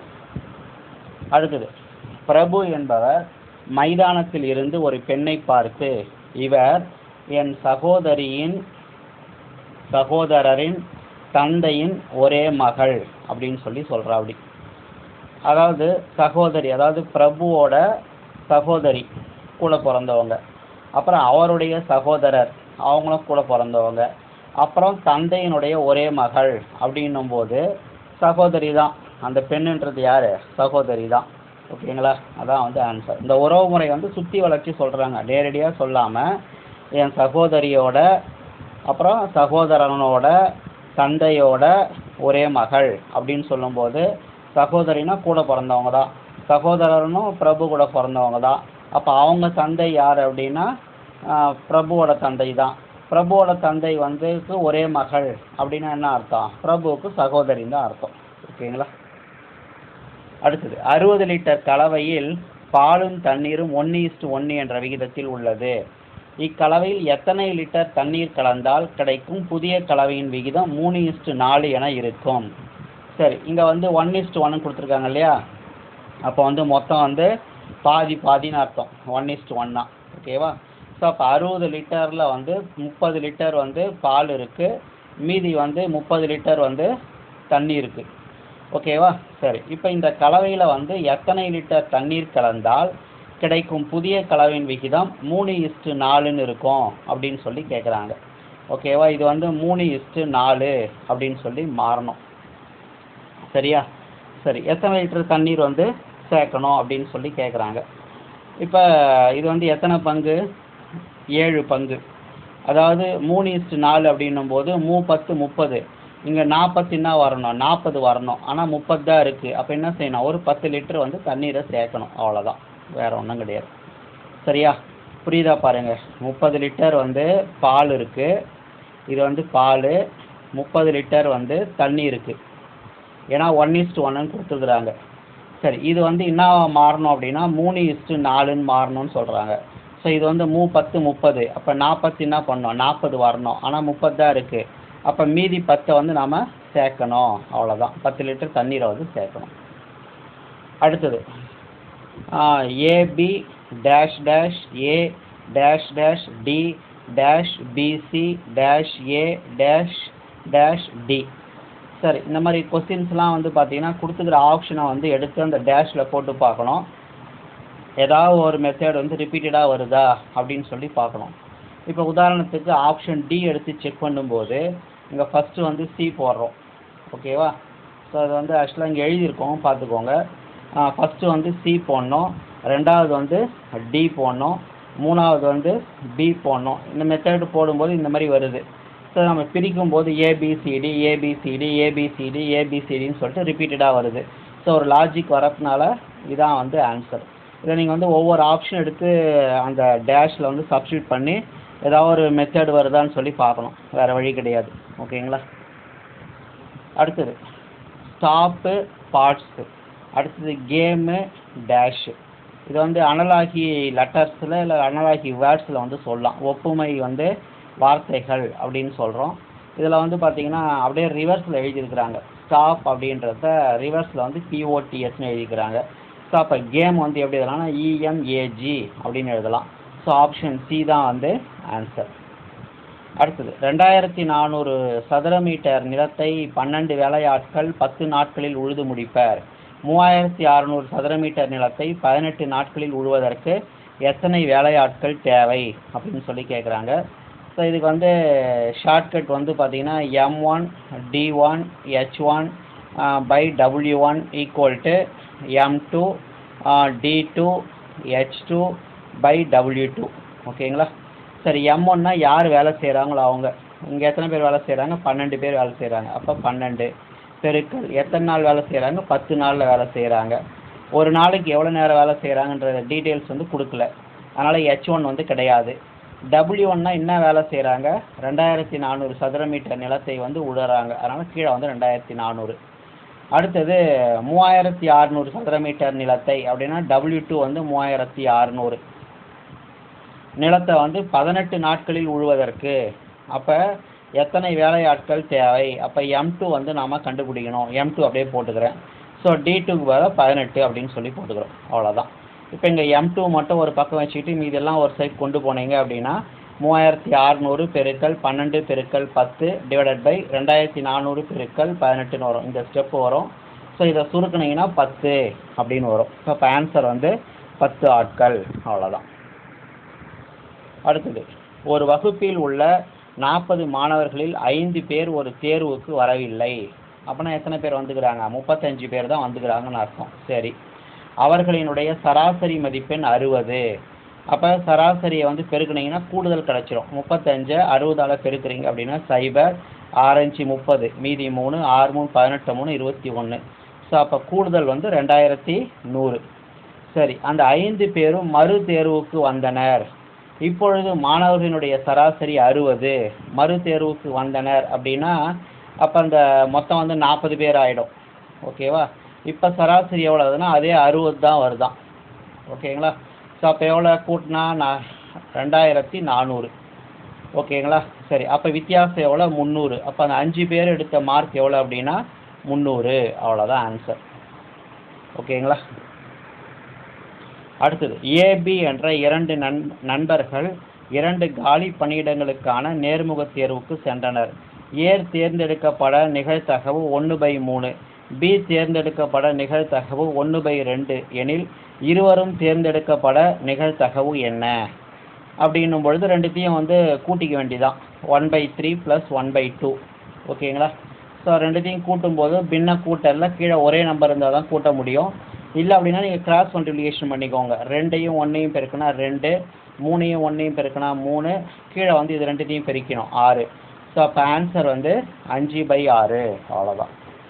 Speaker 1: அடுத்தது பிரபு என்பவர் மைதானத்தில் இருந்து ஒரு பெண்ணை பார்த்து இவர் என் சகோதரியின் சகோதரரின் தந்தையின் ஒரே மகள் அப்படின்னு சொல்லி சொல்கிறா அப்படி அதாவது சகோதரி அதாவது பிரபுவோட சகோதரி கூட பிறந்தவங்க அப்புறம் அவருடைய சகோதரர் அவங்களும் கூட பிறந்தவங்க அப்புறம் தந்தையினுடைய ஒரே மகள் அப்படின்னும் போது சகோதரி தான் அந்த பெண்ணுன்றது யார் சகோதரி தான் ஓகேங்களா அதான் வந்து ஆன்சர் இந்த உறவு முறை வந்து சுற்றி வளர்ச்சி சொல்கிறாங்க நேரடியாக சொல்லாமல் என் சகோதரியோட அப்புறம் சகோதரனோட தந்தையோட ஒரே மகள் அப்படின்னு சொல்லும்போது சகோதரினா கூட பிறந்தவங்க தான் சகோதரனும் பிரபு கூட பிறந்தவங்க தான் அப்போ அவங்க தந்தை யார் அப்படின்னா பிரபுவோட தந்தை தான் பிரபுவோட தந்தை வந்து ஒரே மகள் அப்படின்னா என்ன அர்த்தம் பிரபுவுக்கு சகோதரின்னு தான் அர்த்தம் ஓகேங்களா அடுத்தது அறுபது லிட்டர் கலவையில் பாலும் தண்ணீரும் ஒன்று இஸ்டு ஒன்று என்ற விகிதத்தில் உள்ளது இக்கலவையில் எத்தனை லிட்டர் தண்ணீர் கலந்தால் கிடைக்கும் புதிய கலவையின் விகிதம் மூணு இஸ்டு நாலு என இருக்கும் சரி இங்கே வந்து ஒன் இஸ்டு ஒன்னு கொடுத்துருக்காங்க இல்லையா அப்போ வந்து மொத்தம் வந்து பாதி பாதின்னு அர்த்தம் ஒன் இஸ்டு ஒன்னா ஓகேவா ஸோ அப்போ அறுபது லிட்டரில் வந்து முப்பது லிட்டர் வந்து பால் இருக்குது மீதி வந்து முப்பது லிட்டர் வந்து தண்ணி இருக்குது ஓகேவா சரி இப்போ இந்த கலவையில் வந்து எத்தனை லிட்டர் தண்ணீர் கலந்தால் கிடைக்கும் புதிய கலவையின் விகிதம் மூணு இஸ்டு நாலுன்னு இருக்கும் அப்படின்னு சொல்லி கேட்குறாங்க ஓகேவா இது வந்து மூணு இஸ்டு நாலு அப்படின்னு சொல்லி மாறணும் சரியா சரி எத்தனை லிட்டர் தண்ணீர் வந்து சேர்க்கணும் அப்படின்னு சொல்லி கேட்குறாங்க இப்போ இது வந்து எத்தனை பங்கு ஏழு பங்கு அதாவது மூணு இஸ்டு நாலு அப்படின்னும் போது மூ பத்து முப்பது இங்கே நாற்பத்தின்னா வரணும் நாற்பது வரணும் ஆனால் முப்பது தான் இருக்குது அப்போ என்ன செய்யணும் ஒரு பத்து லிட்டர் வந்து தண்ணீரை சேர்க்கணும் அவ்வளோதான் வேறு ஒன்றும் கிடையாது சரியா புரியுதா பாருங்க முப்பது லிட்டர் வந்து பால் இருக்குது இது வந்து பால் முப்பது லிட்டர் வந்து தண்ணி இருக்குது ஏன்னா ஒன் இஸ்ட்டு ஒன்னு கொடுத்துருக்குறாங்க சரி இது வந்து என்ன மாறணும் அப்படின்னா மூணு இஸ்ட்டு நாலுன்னு மாறணும்னு சொல்கிறாங்க ஸோ இது வந்து மூ பத்து முப்பது அப்போ நாற்பத்தி என்ன பண்ணணும் நாற்பது வரணும் ஆனால் முப்பது தான் இருக்குது அப்போ மீதி பத்தை வந்து நாம் சேர்க்கணும் அவ்வளோதான் பத்து லிட்டர் தண்ணீரை வந்து சேர்க்கணும் அடுத்தது AB dash dash A dash dash D dash BC dash A dash dash D சரி இந்த மாதிரி கொஸ்டின்ஸ்லாம் வந்து பார்த்தீங்கன்னா கொடுத்துக்கிற ஆப்ஷனை வந்து எடுத்து அந்த டேஷில் போட்டு பார்க்கணும் ஏதாவது ஒரு மெத்தட் வந்து ரிப்பீட்டடாக வருதா அப்படின்னு சொல்லி பார்க்கணும் இப்போ உதாரணத்துக்கு ஆப்ஷன் டி எடுத்து செக் பண்ணும்போது இங்கே ஃபஸ்ட்டு வந்து சி போடுறோம் ஓகேவா ஸோ அது வந்து ஆக்சுவலாக இங்கே எழுதியிருக்கோம் பார்த்துக்கோங்க ஃபஸ்ட்டு வந்து சி போடணும் ரெண்டாவது வந்து டி போடணும் மூணாவது வந்து பி போடணும் இந்த மெத்தட் போடும்போது இந்த மாதிரி வருது ஸோ நம்ம பிரிக்கும் போது ஏபிசிடி ஏபிசிடி ஏபிசிடி ஏபிசிடின்னு சொல்லிட்டு ரிப்பீட்டடாக வருது ஸோ ஒரு லாஜிக் வரதுனால இதான் வந்து ஆன்சர் இதை நீங்கள் வந்து ஒவ்வொரு ஆப்ஷன் எடுத்து அந்த டேஷில் வந்து சப்ஸ்டியூட் பண்ணி ஏதாவது ஒரு மெத்தட் வருதான்னு சொல்லி பார்க்கணும் வேறு வழி கிடையாது ஓகேங்களா அடுத்தது ஸ்டாப்பு பார்ட்ஸு அடுத்தது கேமு டேஷு இது வந்து அனலாகி லெட்டர்ஸில் இல்லை அனலாகி வேர்ட்ஸில் வந்து சொல்லலாம் ஒப்புமை வந்து வார்த்தைகள் அப்படின்னு சொல்கிறோம் இதில் வந்து பார்த்தீங்கன்னா அப்படியே ரிவர்ஸில் எழுதியிருக்கிறாங்க ஸ்டாப் அப்படின்றத ரிவர்ஸில் வந்து பிஓடிஎஸ்னு எழுதிக்கிறாங்க ஸோ அப்போ கேம் வந்து எப்படி எழுதலாம்னா இஎம்ஏஜி அப்படின்னு எழுதலாம் ஸோ ஆப்ஷன் சி தான் வந்து ஆன்சர் அடுத்தது ரெண்டாயிரத்தி நானூறு சதுர மீட்டர் நிலத்தை பன்னெண்டு வேலையாட்கள் பத்து நாட்களில் உழுது முடிப்பர் மூவாயிரத்தி அறநூறு சதுர மீட்டர் நிலத்தை பதினெட்டு நாட்களில் உழுவதற்கு எத்தனை வேலையாட்கள் தேவை அப்படின்னு சொல்லி கேட்குறாங்க ஸோ இதுக்கு வந்து ஷார்ட்கட் வந்து பார்த்தீங்கன்னா M one D one H one by W one equal to M two D two H two by W two ஓகேங்களா சரி எம் ஒன்னா யார் வேலை செய்கிறாங்களோ அவங்க இங்கே எத்தனை பேர் வேலை செய்கிறாங்க பன்னெண்டு பேர் வேலை செய்கிறாங்க அப்போ பன்னெண்டு பெருக்கல் எத்தனை நாள் வேலை செய்கிறாங்க பத்து நாளில் வேலை செய்கிறாங்க ஒரு நாளைக்கு எவ்வளோ நேரம் வேலை செய்கிறாங்கன்ற டீட்டெயில்ஸ் வந்து கொடுக்கல அதனால் ஹெச் ஒன் வந்து கிடையாது டபிள்யூ ஒன்னா என்ன வேலை செய்கிறாங்க ரெண்டாயிரத்தி நானூறு சதுர மீட்டர் நிலத்தை வந்து உழுறாங்க அதனால் கீழே வந்து ரெண்டாயிரத்தி நானூறு அடுத்தது மூவாயிரத்தி அறநூறு சதுர மீட்டர் நிலத்தை அப்படின்னா டபிள்யூ டூ வந்து மூவாயிரத்தி அறநூறு நிலத்தை வந்து பதினெட்டு நாட்களில் உழுவதற்கு அப்போ எத்தனை வேலையாட்கள் தேவை அப்போ எம் டூ வந்து நாம் கண்டுபிடிக்கணும் எம் டூ அப்படியே போட்டுக்கிறேன் ஸோ டி டூக்கு பதிலாக பதினெட்டு அப்படின்னு சொல்லி போட்டுக்கிறோம் அவ்வளோதான் இப்போ இங்கே எம் டூ மட்டும் ஒரு பக்கம் வச்சுக்கிட்டு மீதெல்லாம் ஒரு சைட் கொண்டு போனீங்க அப்படின்னா மூவாயிரத்தி அறநூறு பெருக்கல் பன்னெண்டு பெருக்கல் பத்து டிவைடட் பை ரெண்டாயிரத்தி நானூறு பெருக்கல் பதினெட்டுன்னு வரும் இந்த ஸ்டெப்பு வரும் ஸோ இதை சுருக்குனீங்கன்னா பத்து அப்படின்னு வரும் ஸோ இப்போ ஆன்சர் வந்து பத்து ஆட்கள் அவ்வளோதான் அடுத்தது ஒரு வகுப்பில் உள்ள நாற்பது மாணவர்களில் ஐந்து பேர் ஒரு தேர்வுக்கு வரவில்லை அப்படின்னா எத்தனை பேர் வந்துக்கிறாங்க முப்பத்தஞ்சு பேர் தான் வந்துக்கிறாங்கன்னு அர்த்தம் சரி அவர்களினுடைய சராசரி மதிப்பெண் அறுபது அப்போ சராசரியை வந்து பெருக்குனீங்கன்னா கூடுதல் கிடச்சிரும் முப்பத்தஞ்சை அறுபதால் பெருக்குறீங்க அப்படின்னா சைபர் ஆரஞ்சு முப்பது மீதி மூணு ஆறு மூணு பதினெட்டு மூணு இருபத்தி ஒன்று ஸோ அப்போ கூடுதல் வந்து ரெண்டாயிரத்தி நூறு சரி அந்த ஐந்து பேரும் மறு தேர்வுக்கு வந்தனர் இப்பொழுது மாணவர்களினுடைய சராசரி அறுபது மறு தேர்வுக்கு வந்தனர் அப்படின்னா அப்போ அந்த மொத்தம் வந்து நாற்பது பேர் ஆகிடும் ஓகேவா இப்போ சராசரி எவ்வளோ ஆகுதுன்னா அதே அறுபது தான் வருதான் ஓகேங்களா ஸோ அப்போ எவ்வளோ கூட்டினா நான் ரெண்டாயிரத்தி நானூறு ஓகேங்களா சரி அப்போ வித்தியாசம் எவ்வளோ முந்நூறு அப்போ அந்த அஞ்சு பேர் எடுத்த மார்க் எவ்வளோ அப்படின்னா முந்நூறு அவ்வளோதான் ஆன்சர் ஓகேங்களா அடுத்தது ஏபி என்ற இரண்டு நண் நண்பர்கள் இரண்டு காலி பணியிடங்களுக்கான நேர்முகத் தேர்வுக்கு சென்றனர் ஏர் தேர்ந்தெடுக்கப்பட நிகழ்தகவு ஒன்று பை மூணு பி தேர்ந்தெடுக்கப்பட நிகழ்தகவு ஒன்று பை ரெண்டு எனில் இருவரும் தேர்ந்தெடுக்கப்பட நிகழ்தகவு என்ன அப்படின்னும் பொழுது ரெண்டுத்தையும் வந்து கூட்டிக்க வேண்டியதான் one by three plus one by two ஓகேங்களா ஸோ ரெண்டுத்தையும் கூட்டும்போது பின்ன கூட்டலில் கீழே ஒரே நம்பர் இருந்தால் தான் கூட்ட முடியும் இல்லை அப்படின்னா நீங்கள் கிராஸ் மல்டிப்ளிகேஷன் பண்ணிக்கோங்க ரெண்டையும் ஒன்றையும் பெருக்கினா ரெண்டு மூணையும் ஒன்றையும் பெருக்கினா மூணு கீழே வந்து இது ரெண்டுத்தையும் பெருக்கணும் ஆறு ஸோ அப்போ ஆன்சர் வந்து அஞ்சு பை ஆறு அவ்வளோதான்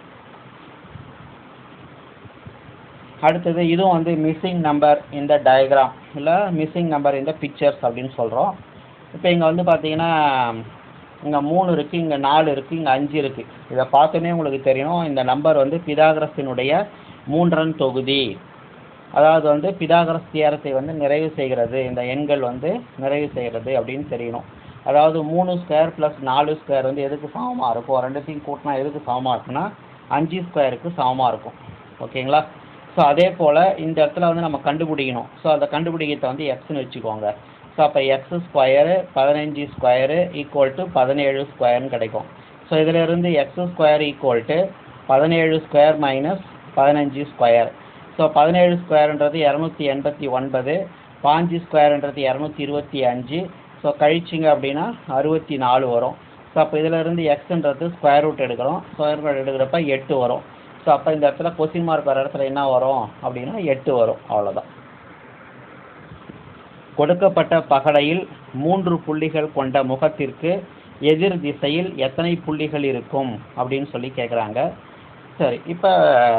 Speaker 1: அடுத்தது இதுவும் வந்து மிஸ்ஸிங் நம்பர் இந்த டயக்ராம் இல்லை மிஸ்ஸிங் நம்பர் இந்த பிக்சர்ஸ் அப்படின்னு சொல்கிறோம் இப்போ இங்கே வந்து பார்த்தீங்கன்னா இங்கே மூணு இருக்குது இங்கே நாலு இருக்குது இங்கே அஞ்சு இருக்குது இதை பார்த்தோன்னே உங்களுக்கு தெரியும் இந்த நம்பர் வந்து பிதாகரஸினுடைய மூன்றன் தொகுதி அதாவது வந்து பிதாகரஸ் தியரத்தை வந்து நிறைவு செய்கிறது இந்த எண்கள் வந்து நிறைவு செய்கிறது அப்படின்னு தெரியணும் அதாவது மூணு ஸ்கொயர் ப்ளஸ் நாலு ஸ்கொயர் வந்து எதுக்கு சமமாக இருக்கும் ரெண்டுத்தையும் கூட்டினா எதுக்கு சமமாக இருக்குன்னா அஞ்சு ஸ்கொயருக்கு சமமாக இருக்கும் ஓகேங்களா ஸோ அதே போல் இந்த இடத்துல வந்து நம்ம கண்டுபிடிக்கணும் ஸோ அந்த கண்டுபிடிக்கிறத வந்து எக்ஸ்னு வச்சுக்கோங்க ஸோ அப்போ எக்ஸ் ஸ்கொயரு பதினஞ்சு ஸ்கொயரு ஈக்குவல் டு பதினேழு ஸ்கொயர்னு கிடைக்கும் ஸோ இதில் இருந்து எக்ஸ் ஸ்கொயர் ஈக்குவல் டு பதினேழு ஸ்கொயர் மைனஸ் பதினஞ்சு ஸ்கொயர் ஸோ பதினேழு ஸ்கொயர்ன்றது இரநூத்தி எண்பத்தி ஒன்பது பாஞ்சு ஸ்கொயர்ன்றது இரநூத்தி இருபத்தி அஞ்சு ஸோ கழிச்சிங்க அப்படின்னா அறுபத்தி நாலு வரும் ஸோ அப்போ இதில் இருந்து எக்ஸ்ன்றது ஸ்கொயர் ரூட் எடுக்கிறோம் ஸ்கொயர் ரூட் எடுக்கிறப்ப எட்டு வரும் ஸோ அப்போ இந்த இடத்துல கொஸ்டின் மார்க் வர இடத்துல என்ன வரும் அப்படின்னா எட்டு வரும் அவ்வளோதான் கொடுக்கப்பட்ட பகடையில் மூன்று புள்ளிகள் கொண்ட முகத்திற்கு எதிர் திசையில் எத்தனை புள்ளிகள் இருக்கும் அப்படின்னு சொல்லி கேட்குறாங்க சரி இப்போ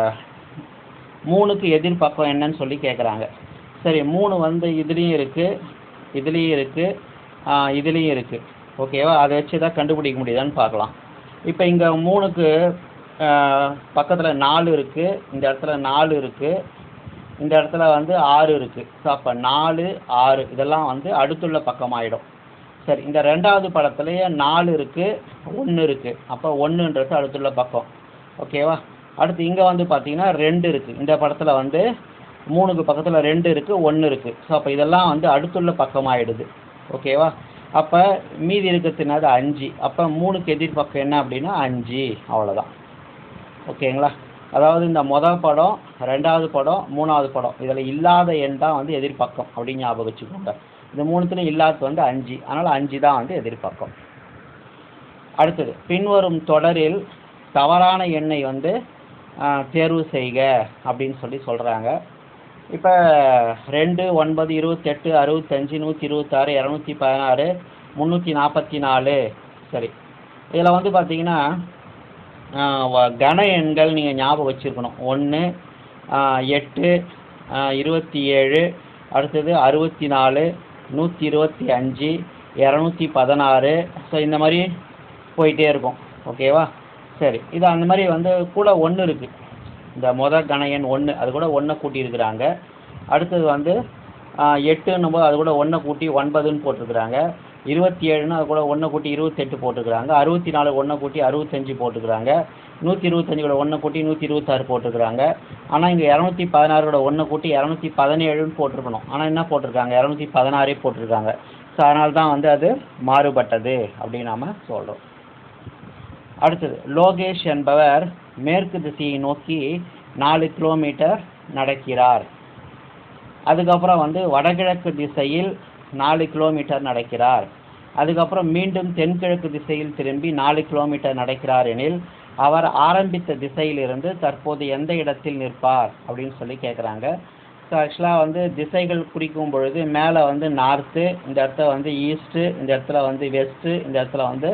Speaker 1: மூணுக்கு எதிர் பக்கம் என்னன்னு சொல்லி கேட்குறாங்க சரி மூணு வந்து இதுலேயும் இருக்குது இதுலேயும் இருக்குது இதுலேயும் இருக்குது ஓகேவா அதை வச்சு தான் கண்டுபிடிக்க முடியுதான்னு பார்க்கலாம் இப்போ இங்கே மூணுக்கு பக்கத்தில் நாலு இருக்குது இந்த இடத்துல நாலு இருக்குது இந்த இடத்துல வந்து ஆறு இருக்குது ஸோ அப்போ நாலு ஆறு இதெல்லாம் வந்து அடுத்துள்ள பக்கமாயிடும் சரி இந்த ரெண்டாவது படத்துலேயே நாலு இருக்குது ஒன்று இருக்குது அப்போ ஒன்றுன்றது அடுத்துள்ள பக்கம் ஓகேவா அடுத்து இங்கே வந்து பார்த்தீங்கன்னா ரெண்டு இருக்குது இந்த படத்தில் வந்து மூணுக்கு பக்கத்தில் ரெண்டு இருக்குது ஒன்று இருக்குது ஸோ அப்போ இதெல்லாம் வந்து அடுத்துள்ள பக்கமாயிடுது ஓகேவா அப்போ மீதி இருக்கிறதுனால அஞ்சு அப்போ மூணுக்கு எதிர் பக்கம் என்ன அப்படின்னா அஞ்சு அவ்வளோதான் ஓகேங்களா அதாவது இந்த மொதல் படம் ரெண்டாவது படம் மூணாவது படம் இதில் இல்லாத எண் தான் வந்து எதிர்பக்கம் அப்படின்னு ஞாபகம் வச்சுக்கோங்க இந்த மூணுத்துலையும் இல்லாதது வந்து அஞ்சு அதனால் அஞ்சு தான் வந்து எதிர்பக்கம் அடுத்தது பின்வரும் தொடரில் தவறான எண்ணை வந்து தேர்வு செய்க அப்படின்னு சொல்லி சொல்கிறாங்க இப்போ ரெண்டு ஒன்பது இருபத்தெட்டு அறுபத்தஞ்சு நூற்றி இருபத்தாறு இரநூத்தி பதினாறு முந்நூற்றி நாற்பத்தி நாலு சரி இதில் வந்து பார்த்தீங்கன்னா கன எண்கள் நீங்கள் ஞாபகம் வச்சுருக்கணும் ஒன்று எட்டு இருபத்தி ஏழு அடுத்தது அறுபத்தி நாலு நூற்றி இருபத்தி அஞ்சு இரநூத்தி பதினாறு ஸோ இந்த மாதிரி போயிட்டே இருக்கும் ஓகேவா சரி இது அந்த மாதிரி வந்து கூட ஒன்று இருக்குது இந்த மொத கன எண் ஒன்று அது கூட ஒன்றை கூட்டியிருக்கிறாங்க அடுத்தது வந்து எட்டுன்னும் போது அது கூட ஒன்றை கூட்டி ஒன்பதுன்னு போட்டிருக்கிறாங்க இருபத்தி ஏழுன்னு அது கூட ஒன்றை கூட்டி இருபத்தெட்டு போட்டுக்கிறாங்க அறுபத்தி நாலு ஒன்றை கூட்டி அறுபத்தஞ்சு போட்டுக்கிறாங்க நூற்றி இருபத்தஞ்சு கூட ஒன்றை கூட்டி நூற்றி இருபத்தாறு போட்டுக்கிறாங்க ஆனால் இங்கே இரநூத்தி பதினாறு கூட ஒன்றை கூட்டி இரநூத்தி பதினேழுன்னு போட்டிருக்கணும் ஆனால் என்ன போட்டிருக்காங்க இரநூத்தி பதினாறே போட்டிருக்காங்க ஸோ அதனால தான் வந்து அது மாறுபட்டது அப்படின்னு நாம் சொல்கிறோம் அடுத்தது லோகேஷ் என்பவர் மேற்கு திசையை நோக்கி நாலு கிலோமீட்டர் நடக்கிறார் அதுக்கப்புறம் வந்து வடகிழக்கு திசையில் நாலு கிலோமீட்டர் நடக்கிறார் அதுக்கப்புறம் மீண்டும் தென்கிழக்கு திசையில் திரும்பி நாலு கிலோமீட்டர் நடக்கிறார் எனில் அவர் ஆரம்பித்த திசையிலிருந்து தற்போது எந்த இடத்தில் நிற்பார் அப்படின்னு சொல்லி கேட்குறாங்க ஸோ ஆக்சுவலாக வந்து திசைகள் குறிக்கும் பொழுது மேலே வந்து நார்த்து இந்த இடத்துல வந்து ஈஸ்ட்டு இந்த இடத்துல வந்து வெஸ்ட்டு இந்த இடத்துல வந்து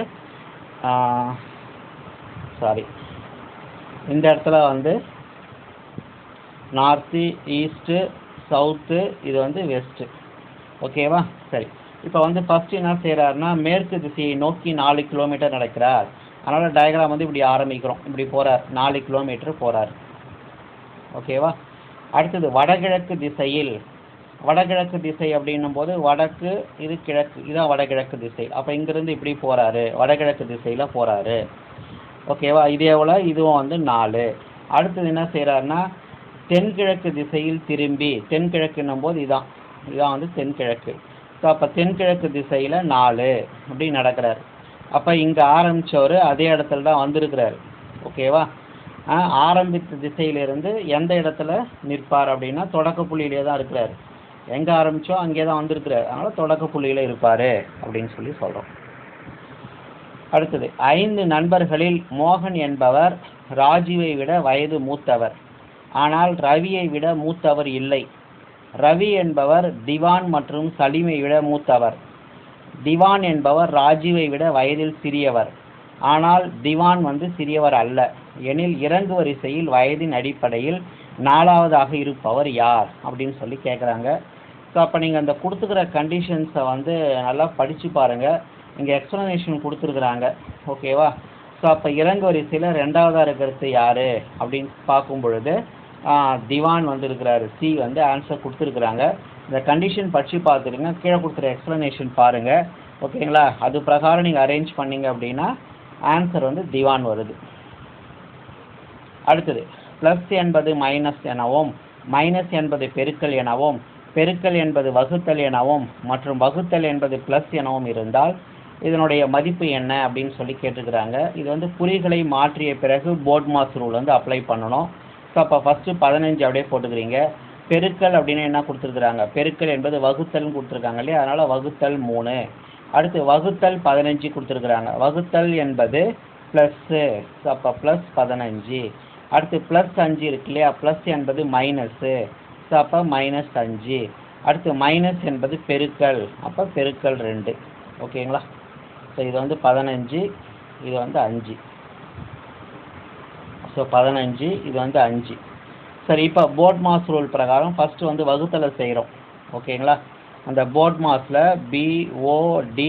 Speaker 1: சாரி இந்த இடத்துல வந்து நார்த்து ஈஸ்ட்டு சவுத்து இது வந்து வெஸ்ட்டு ஓகேவா சரி இப்போ வந்து ஃபஸ்ட்டு என்ன செய்கிறாருன்னா மேற்கு திசையை நோக்கி நாலு கிலோமீட்டர் நடக்கிறார் அதனால் டயக்ராம் வந்து இப்படி ஆரம்பிக்கிறோம் இப்படி போகிறார் நாலு கிலோமீட்டர் போகிறார் ஓகேவா அடுத்தது வடகிழக்கு திசையில் வடகிழக்கு திசை அப்படின்னும் போது வடக்கு இது கிழக்கு இதான் வடகிழக்கு திசை அப்போ இங்கேருந்து இப்படி போகிறாரு வடகிழக்கு திசையில் போகிறாரு ஓகேவா இதே போல் இதுவும் வந்து நாலு அடுத்தது என்ன செய்கிறாருன்னா தென்கிழக்கு திசையில் திரும்பி தென்கிழக்குன்னும் போது இதான் இதான் வந்து தென்கிழக்கு ஸோ அப்போ தென்கிழக்கு திசையில் நாலு அப்படி நடக்கிறார் அப்போ இங்கே ஆரம்பித்தவர் அதே இடத்துல தான் வந்திருக்கிறார் ஓகேவா ஆ, ஆரம்பித்த திசையிலிருந்து எந்த இடத்துல நிற்பார் அப்படின்னா தொடக்க புள்ளியிலே தான் இருக்கிறார் எங்கே ஆரம்பிச்சோ அங்கே தான் வந்திருக்கிறார் அதனால் தொடக்க புள்ளியில் இருப்பார் அப்படின்னு சொல்லி சொல்கிறோம் அடுத்தது ஐந்து நண்பர்களில் மோகன் என்பவர் ராஜுவை விட வயது மூத்தவர் ஆனால் ரவியை விட மூத்தவர் இல்லை ரவி என்பவர் திவான் மற்றும் சலீமை விட மூத்தவர் திவான் என்பவர் ராஜுவை விட வயதில் சிறியவர் ஆனால் திவான் வந்து சிறியவர் அல்ல எனில் இறங்கு வரிசையில் வயதின் அடிப்படையில் நாலாவதாக இருப்பவர் யார் அப்படின்னு சொல்லி கேட்குறாங்க ஸோ அப்போ நீங்கள் அந்த கொடுத்துக்கிற கண்டிஷன்ஸை வந்து நல்லா படித்து பாருங்கள் இங்கே எக்ஸ்ப்ளனேஷன் கொடுத்துருக்குறாங்க ஓகேவா ஸோ அப்போ இறங்கு வரிசையில் ரெண்டாவதாக இருக்கிறது யார் அப்படின்னு பார்க்கும் பொழுது ஆ, திவான் வந்து இருக்கிறாரு சி வந்து ஆன்சர் கொடுத்துருக்குறாங்க இந்த கண்டிஷன் படித்து பார்த்துருங்க கீழே கொடுத்துற எக்ஸ்ப்ளனேஷன் பாருங்கள் ஓகேங்களா அது பிரகாரம் நீங்கள் அரேஞ்ச் பண்ணீங்க அப்படின்னா ஆன்சர் வந்து திவான் வருது அடுத்தது ப்ளஸ் என்பது மைனஸ் எனவும் மைனஸ் என்பது பெருக்கல் எனவும் பெருக்கல் என்பது வகுத்தல் எனவும் மற்றும் வகுத்தல் என்பது ப்ளஸ் எனவும் இருந்தால் இதனுடைய மதிப்பு என்ன அப்படின்னு சொல்லி கேட்டிருக்கிறாங்க இது வந்து குறிகளை மாற்றிய பிறகு போர்ட் மாஸ் ரூல் வந்து அப்ளை பண்ணணும் ஸோ அப்போ ஃபஸ்ட்டு பதினஞ்சு அப்படியே போட்டுக்கிறீங்க பெருக்கல் அப்படின்னு என்ன கொடுத்துருக்குறாங்க பெருக்கல் என்பது வகுத்தல்னு கொடுத்துருக்காங்க இல்லையா அதனால் வகுத்தல் மூணு அடுத்து வகுத்தல் பதினஞ்சு கொடுத்துருக்குறாங்க வகுத்தல் என்பது ப்ளஸ்ஸு ஸோ அப்போ ப்ளஸ் பதினஞ்சு அடுத்து ப்ளஸ் அஞ்சு இருக்கு இல்லையா ப்ளஸ் என்பது மைனஸ்ஸு ஸோ அப்போ மைனஸ் அஞ்சு அடுத்து மைனஸ் என்பது பெருக்கல் அப்போ பெருக்கல் ரெண்டு ஓகேங்களா ஸோ இது வந்து பதினஞ்சு இது வந்து அஞ்சு ஸோ பதினஞ்சு இது வந்து அஞ்சு சரி இப்போ போர்ட் மாஸ் ரூல் பிரகாரம் ஃபஸ்ட்டு வந்து வகுத்தலை செய்கிறோம் ஓகேங்களா அந்த போர்ட் மாஸில் பிஓடி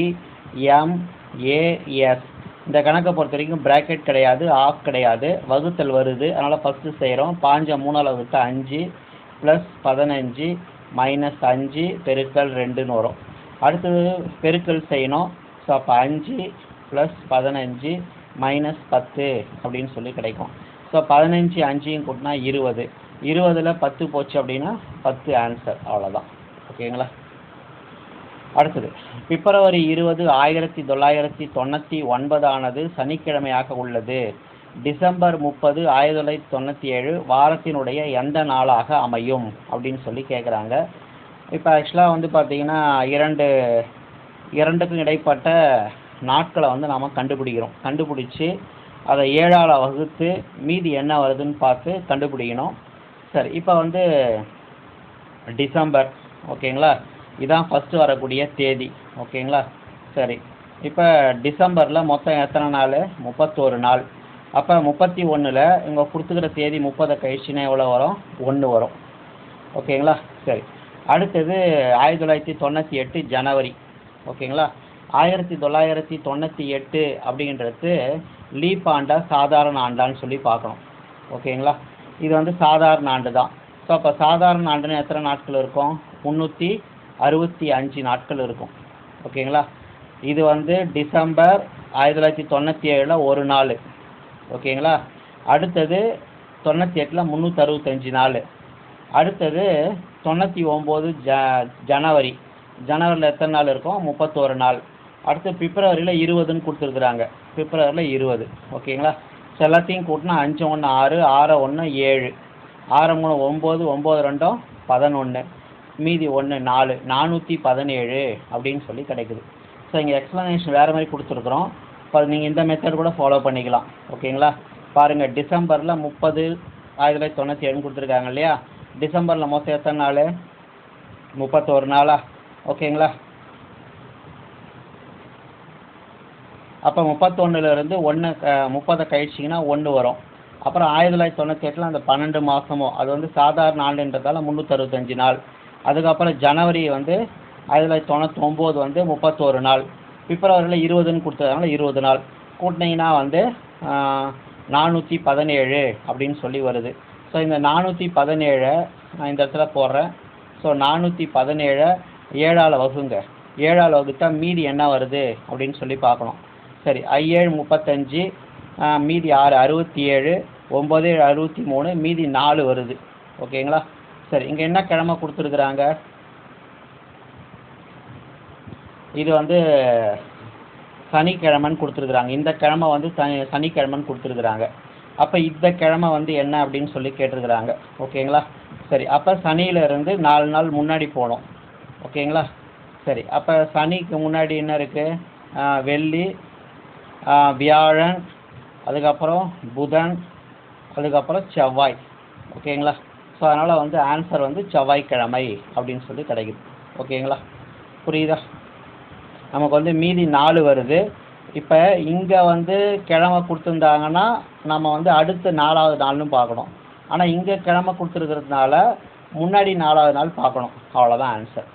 Speaker 1: எம்ஏஎஸ் இந்த கணக்கை பொறுத்த வரைக்கும் ப்ராக்கெட் கிடையாது ஆஃப் கிடையாது வகுத்தல் வருது அதனால் ஃபஸ்ட்டு செய்கிறோம் பாஞ்ச மூணால் வகுத்து அஞ்சு ப்ளஸ் பதினஞ்சு மைனஸ் அஞ்சு பெருக்கல் ரெண்டுன்னு வரும் அடுத்தது பெருக்கல் செய்யணும் ஸோ அப்போ அஞ்சு ப்ளஸ் பதினஞ்சு மைனஸ் பத்து அப்படின்னு சொல்லி கிடைக்கும் ஸோ பதினஞ்சு அஞ்சையும் கூட்டினா இருபது இருபதில் பத்து போச்சு அப்படின்னா பத்து ஆன்சர் அவ்வளோதான் ஓகேங்களா அடுத்தது பிப்ரவரி இருபது ஆயிரத்தி தொள்ளாயிரத்தி தொண்ணூற்றி ஒன்பதானது சனிக்கிழமையாக உள்ளது டிசம்பர் முப்பது ஆயிரத்தி தொள்ளாயிரத்தி தொண்ணூற்றி ஏழு வாரத்தினுடைய எந்த நாளாக அமையும் அப்படின்னு சொல்லி கேட்குறாங்க இப்போ ஆக்சுவலாக வந்து பார்த்தீங்கன்னா இரண்டு இரண்டுக்கும் இடைப்பட்ட நாட்களை வந்து நாம் கண்டுபிடிக்கிறோம் கண்டுபிடிச்சி அதை ஏழால் வகுத்து மீதி என்ன வருதுன்னு பார்த்து கண்டுபிடிக்கணும் சரி இப்போ வந்து டிசம்பர் ஓகேங்களா இதான் ஃபஸ்ட்டு வரக்கூடிய தேதி ஓகேங்களா சரி இப்போ டிசம்பரில் மொத்தம் எத்தனை நாள் முப்பத்தோரு நாள் அப்போ முப்பத்தி ஒன்றில் இவங்க கொடுத்துக்கிற தேதி முப்பதை கழிச்சுன்னா எவ்வளோ வரும் ஒன்று வரும் ஓகேங்களா சரி அடுத்தது ஆயிரத்தி தொள்ளாயிரத்தி தொண்ணூற்றி எட்டு ஜனவரி ஓகேங்களா ஆயிரத்தி தொள்ளாயிரத்தி தொண்ணூற்றி எட்டு அப்படின்றது லீப் ஆண்டா சாதாரண ஆண்டான்னு சொல்லி பார்க்கணும் ஓகேங்களா இது வந்து சாதாரண ஆண்டு தான் ஸோ அப்போ சாதாரண ஆண்டுன்னு எத்தனை நாட்கள் இருக்கும் முந்நூற்றி அறுபத்தி அஞ்சு நாட்கள் இருக்கும் ஓகேங்களா இது வந்து டிசம்பர் ஆயிரத்தி தொள்ளாயிரத்தி தொண்ணூற்றி ஏழில் ஒரு நாள் ஓகேங்களா அடுத்தது தொண்ணூற்றி எட்டில் முந்நூற்றி அறுபத்தஞ்சு நாள் அடுத்தது தொண்ணூற்றி ஒம்பது ஜ ஜனவரி ஜனவரியில் எத்தனை நாள் இருக்கும் முப்பத்தோரு நாள் அடுத்து பிப்ரவரியில் இருபதுன்னு கொடுத்துருக்குறாங்க பிப்ரவரியில் இருபது ஓகேங்களா ஸோ எல்லாத்தையும் கூட்டினா அஞ்சு ஒன்று ஆறு ஆறு ஒன்று ஏழு ஆறு மூணு ஒம்பது ஒம்பது ரெண்டும் பதினொன்று மீதி ஒன்று நாலு நானூற்றி பதினேழு அப்படின்னு சொல்லி கிடைக்குது ஸோ இங்கே எக்ஸ்ப்ளனேஷன் வேறு மாதிரி கொடுத்துருக்குறோம் இப்போ நீங்கள் இந்த மெத்தட் கூட ஃபாலோ பண்ணிக்கலாம் ஓகேங்களா பாருங்கள் டிசம்பரில் முப்பது ஆயிரத்தி தொள்ளாயிரத்தி தொண்ணூற்றி ஏழுன்னு கொடுத்துருக்காங்க இல்லையா டிசம்பரில் மொத்தம் எத்தனை நாள் முப்பத்தோரு நாளா ஓகேங்களா அப்போ முப்பத்தொன்னுலேருந்து ஒன்று முப்பதை கழிச்சிங்கன்னா ஒன்று வரும் அப்புறம் ஆயிரத்தி தொள்ளாயிரத்தி தொண்ணூற்றி எட்டில் அந்த பன்னெண்டு மாதமும் அது வந்து சாதாரண ஆண்டுன்றதால முந்நூற்றறுபத்தஞ்சு நாள் அதுக்கப்புறம் ஜனவரி வந்து ஆயிரத்தி தொள்ளாயிரத்தி தொண்ணூற்றி ஒம்பது வந்து முப்பத்தோரு நாள் பிப்ரவரியில் இருபதுன்னு கொடுத்ததுனால இருபது நாள் கூட்டினீங்கன்னா வந்து நானூற்றி பதினேழு அப்படின்னு சொல்லி வருது ஸோ இந்த நானூற்றி பதினேழை நான் இந்த இடத்துல போடுறேன் ஸோ நானூற்றி பதினேழை ஏழால் வகுங்க ஏழால் வகுத்தா மீதி என்ன வருது அப்படின்னு சொல்லி பார்க்கணும் சரி ஐஏழு முப்பத்தஞ்சு ஆ, மீதி ஆறு அறுபத்தி ஏழு ஒம்பது ஏழு அறுபத்தி மூணு மீதி நாலு வருது ஓகேங்களா சரி இங்கே என்ன கிழமை கொடுத்துருக்குறாங்க இது வந்து சனிக்கிழமைன்னு கொடுத்துருக்குறாங்க இந்த கிழமை வந்து சனி சனிக்கிழமைன்னு கொடுத்துருக்குறாங்க அப்போ இந்த கிழமை வந்து என்ன அப்படின்னு சொல்லி கேட்டிருக்கிறாங்க ஓகேங்களா சரி அப்போ சனியிலேருந்து நாலு நாள் முன்னாடி போகணும் ஓகேங்களா சரி அப்போ சனிக்கு முன்னாடி என்ன இருக்குது வெள்ளி ஆ, வியாழன் அதுக்கப்புறம் புதன் அதுக்கப்புறம் செவ்வாய் ஓகேங்களா ஸோ அதனால் வந்து ஆன்சர் வந்து செவ்வாய்க்கிழமை அப்படின்னு சொல்லி கிடைக்குது ஓகேங்களா புரியுதா நமக்கு வந்து மீதி நாலு வருது இப்போ இங்கே வந்து கிழமை கொடுத்துருந்தாங்கன்னா நம்ம வந்து அடுத்த நாலாவது நாள்னு பார்க்கணும் ஆனால் இங்கே கிழமை கொடுத்துருக்கிறதுனால முன்னாடி நாலாவது நாள் பார்க்கணும் அவ்வளோதான் ஆன்சர்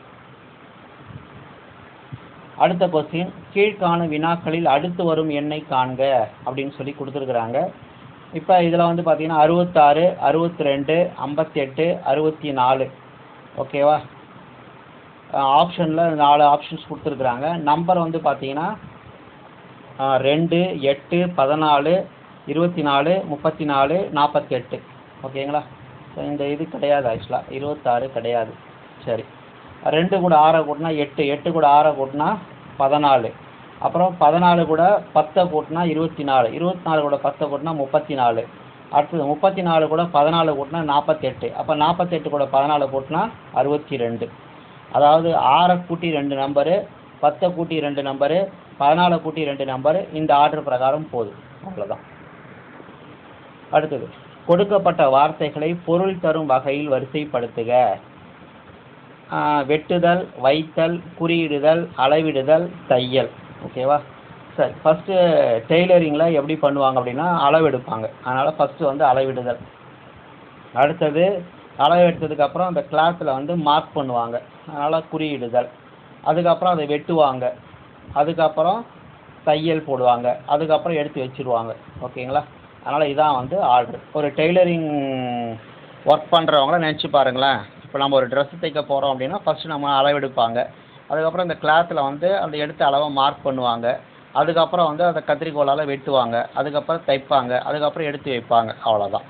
Speaker 1: அடுத்த கொஸ்டின் கீழ்காணும் வினாக்களில் அடுத்து வரும் எண்ணை காண்க அப்படின்னு சொல்லி கொடுத்துருக்குறாங்க இப்போ இதில் வந்து பார்த்தீங்கன்னா அறுபத்தாறு அறுபத்தி ரெண்டு ஐம்பத்தெட்டு அறுபத்தி நாலு ஓகேவா ஆப்ஷனில் நாலு ஆப்ஷன்ஸ் கொடுத்துருக்குறாங்க நம்பர் வந்து பார்த்தீங்கன்னா ஆஹ் ரெண்டு எட்டு பதினாலு இருபத்தி நாலு முப்பத்தி நாலு நாற்பத்தெட்டு ஓகேங்களா ஸோ இந்த இது கிடையாது ஆக்சுவலாக இருபத்தாறு கிடையாது சரி ரெண்டு கூட ஆறை கூட்டினா எட்டு எட்டு கூட ஆறை கூட்டினா பதினாலு அப்புறம் பதினாலு கூட பத்தை கூட்டினா இருபத்தி நாலு இருபத்தி நாலு கூட பத்தை கூட்டினா முப்பத்தி நாலு அடுத்தது முப்பத்தி நாலு கூட பதினாலு கூட்டினா நாற்பத்தெட்டு அப்போ நாற்பத்தெட்டு கூட பதினாலு கூட்டினா அறுபத்தி ரெண்டு அதாவது ஆறை கூட்டி ரெண்டு நம்பரு பத்தை கூட்டி ரெண்டு நம்பரு பதினாலை கூட்டி ரெண்டு நம்பரு இந்த ஆர்டர் பிரகாரம் போதும் அவ்வளோதான் அடுத்தது கொடுக்கப்பட்ட வார்த்தைகளை பொருள் தரும் வகையில் வரிசைப்படுத்துக ஆஹ் வெட்டுதல் வைத்தல் குறியிடுதல் அளவிடுதல் தையல் ஓகேவா சரி ஃபஸ்ட்டு டெய்லரிங்கில் எப்படி பண்ணுவாங்க அப்படின்னா அளவெடுப்பாங்க அதனால் ஃபஸ்ட்டு வந்து அளவிடுதல் அடுத்தது அளவு எடுத்ததுக்கப்புறம் அந்த கிளாத்தில் வந்து மார்க் பண்ணுவாங்க அதனால் குறியிடுதல் அதுக்கப்புறம் அதை வெட்டுவாங்க அதுக்கப்புறம் தையல் போடுவாங்க அதுக்கப்புறம் எடுத்து வச்சிருவாங்க ஓகேங்களா அதனால் இதான் வந்து ஆர்டர் ஒரு டெய்லரிங் ஒர்க் பண்ணுறவங்கள நினச்சி பாருங்களேன் இப்போ நம்ம ஒரு ட்ரெஸ் தைக்க போகிறோம் அப்படின்னா ஃபஸ்ட்டு நம்ம அளவெடுப்பாங்க அதுக்கப்புறம் இந்த கிளாத்தில் வந்து அந்த எடுத்த அளவை மார்க் பண்ணுவாங்க அதுக்கப்புறம் வந்து அதை கத்திரிக்கோலால் வெட்டுவாங்க அதுக்கப்புறம் தைப்பாங்க அதுக்கப்புறம் எடுத்து வைப்பாங்க அவ்வளோதான்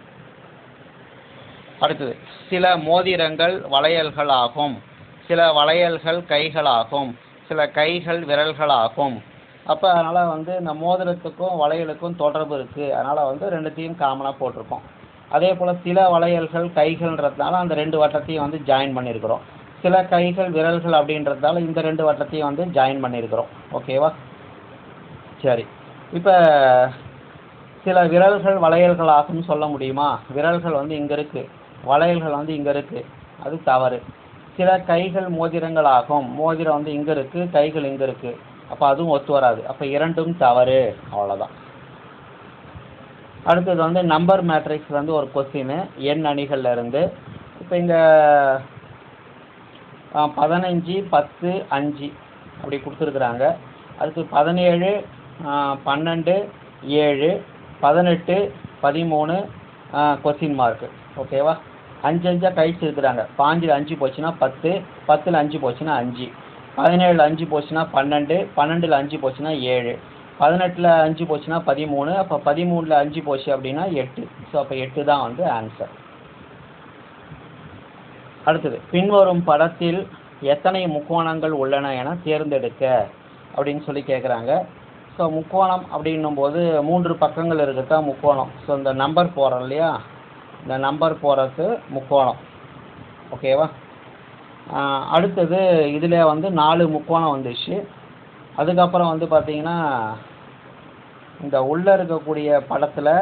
Speaker 1: அடுத்தது சில மோதிரங்கள் வளையல்கள் ஆகும் சில வளையல்கள் கைகளாகும் சில கைகள் விரல்களாகும் அப்போ அதனால் வந்து இந்த மோதிரத்துக்கும் வளையலுக்கும் தொடர்பு இருக்குது அதனால் வந்து ரெண்டுத்தையும் காமனாக போட்டிருக்கோம் அதே போல் சில வளையல்கள் கைகள்ன்றதுனால அந்த ரெண்டு வட்டத்தையும் வந்து ஜாயின் பண்ணியிருக்கிறோம் சில கைகள் விரல்கள் அப்படின்றதால இந்த ரெண்டு வட்டத்தையும் வந்து ஜாயின் பண்ணியிருக்கிறோம் ஓகேவா சரி இப்போ சில விரல்கள் வளையல்கள் ஆகும்னு சொல்ல முடியுமா விரல்கள் வந்து இங்கே இருக்குது வளையல்கள் வந்து இங்கே இருக்குது அது தவறு சில கைகள் மோதிரங்கள் ஆகும் மோதிரம் வந்து இங்கே இருக்குது கைகள் இங்கே இருக்குது அப்போ அதுவும் ஒத்து வராது அப்போ இரண்டும் தவறு அவ்வளோதான் அடுத்தது வந்து நம்பர் மேட்ரிக்ஸ் வந்து ஒரு கொஸ்டின் எண் அணிகள்ல இருந்து இப்போ இங்கே பதினஞ்சு பத்து அஞ்சு அப்படி கொடுத்துருக்குறாங்க அடுத்து பதினேழு பன்னெண்டு ஏழு பதினெட்டு பதிமூணு கொஸ்டின் மார்க்கு ஓகேவா அஞ்சு அஞ்சாக கழிச்சு இருக்கிறாங்க பாஞ்சில் அஞ்சு போச்சுன்னா பத்து பத்தில் அஞ்சு போச்சுன்னா அஞ்சு பதினேழில் அஞ்சு போச்சுன்னா பன்னெண்டு பன்னெண்டில் அஞ்சு போச்சுன்னா ஏழு பதினெட்டில் அஞ்சு போச்சுன்னா பதிமூணு அப்போ பதிமூணில் அஞ்சு போச்சு அப்படின்னா எட்டு ஸோ அப்போ எட்டு தான் வந்து ஆன்சர் அடுத்தது பின்வரும் படத்தில் எத்தனை முக்கோணங்கள் உள்ளன என தேர்ந்தெடுக்க அப்படின்னு சொல்லி கேட்குறாங்க ஸோ முக்கோணம் அப்படின்னும் போது மூன்று பக்கங்கள் இருக்கத்தான் முக்கோணம் ஸோ இந்த நம்பர் போடுறோம் இல்லையா இந்த நம்பர் போடுறது முக்கோணம் ஓகேவா ஆஹ் அடுத்தது இதில் வந்து நாலு முக்கோணம் வந்துச்சு அதுக்கப்புறம் வந்து பார்த்தீங்கன்னா இந்த உள்ளே இருக்கக்கூடிய படத்தில்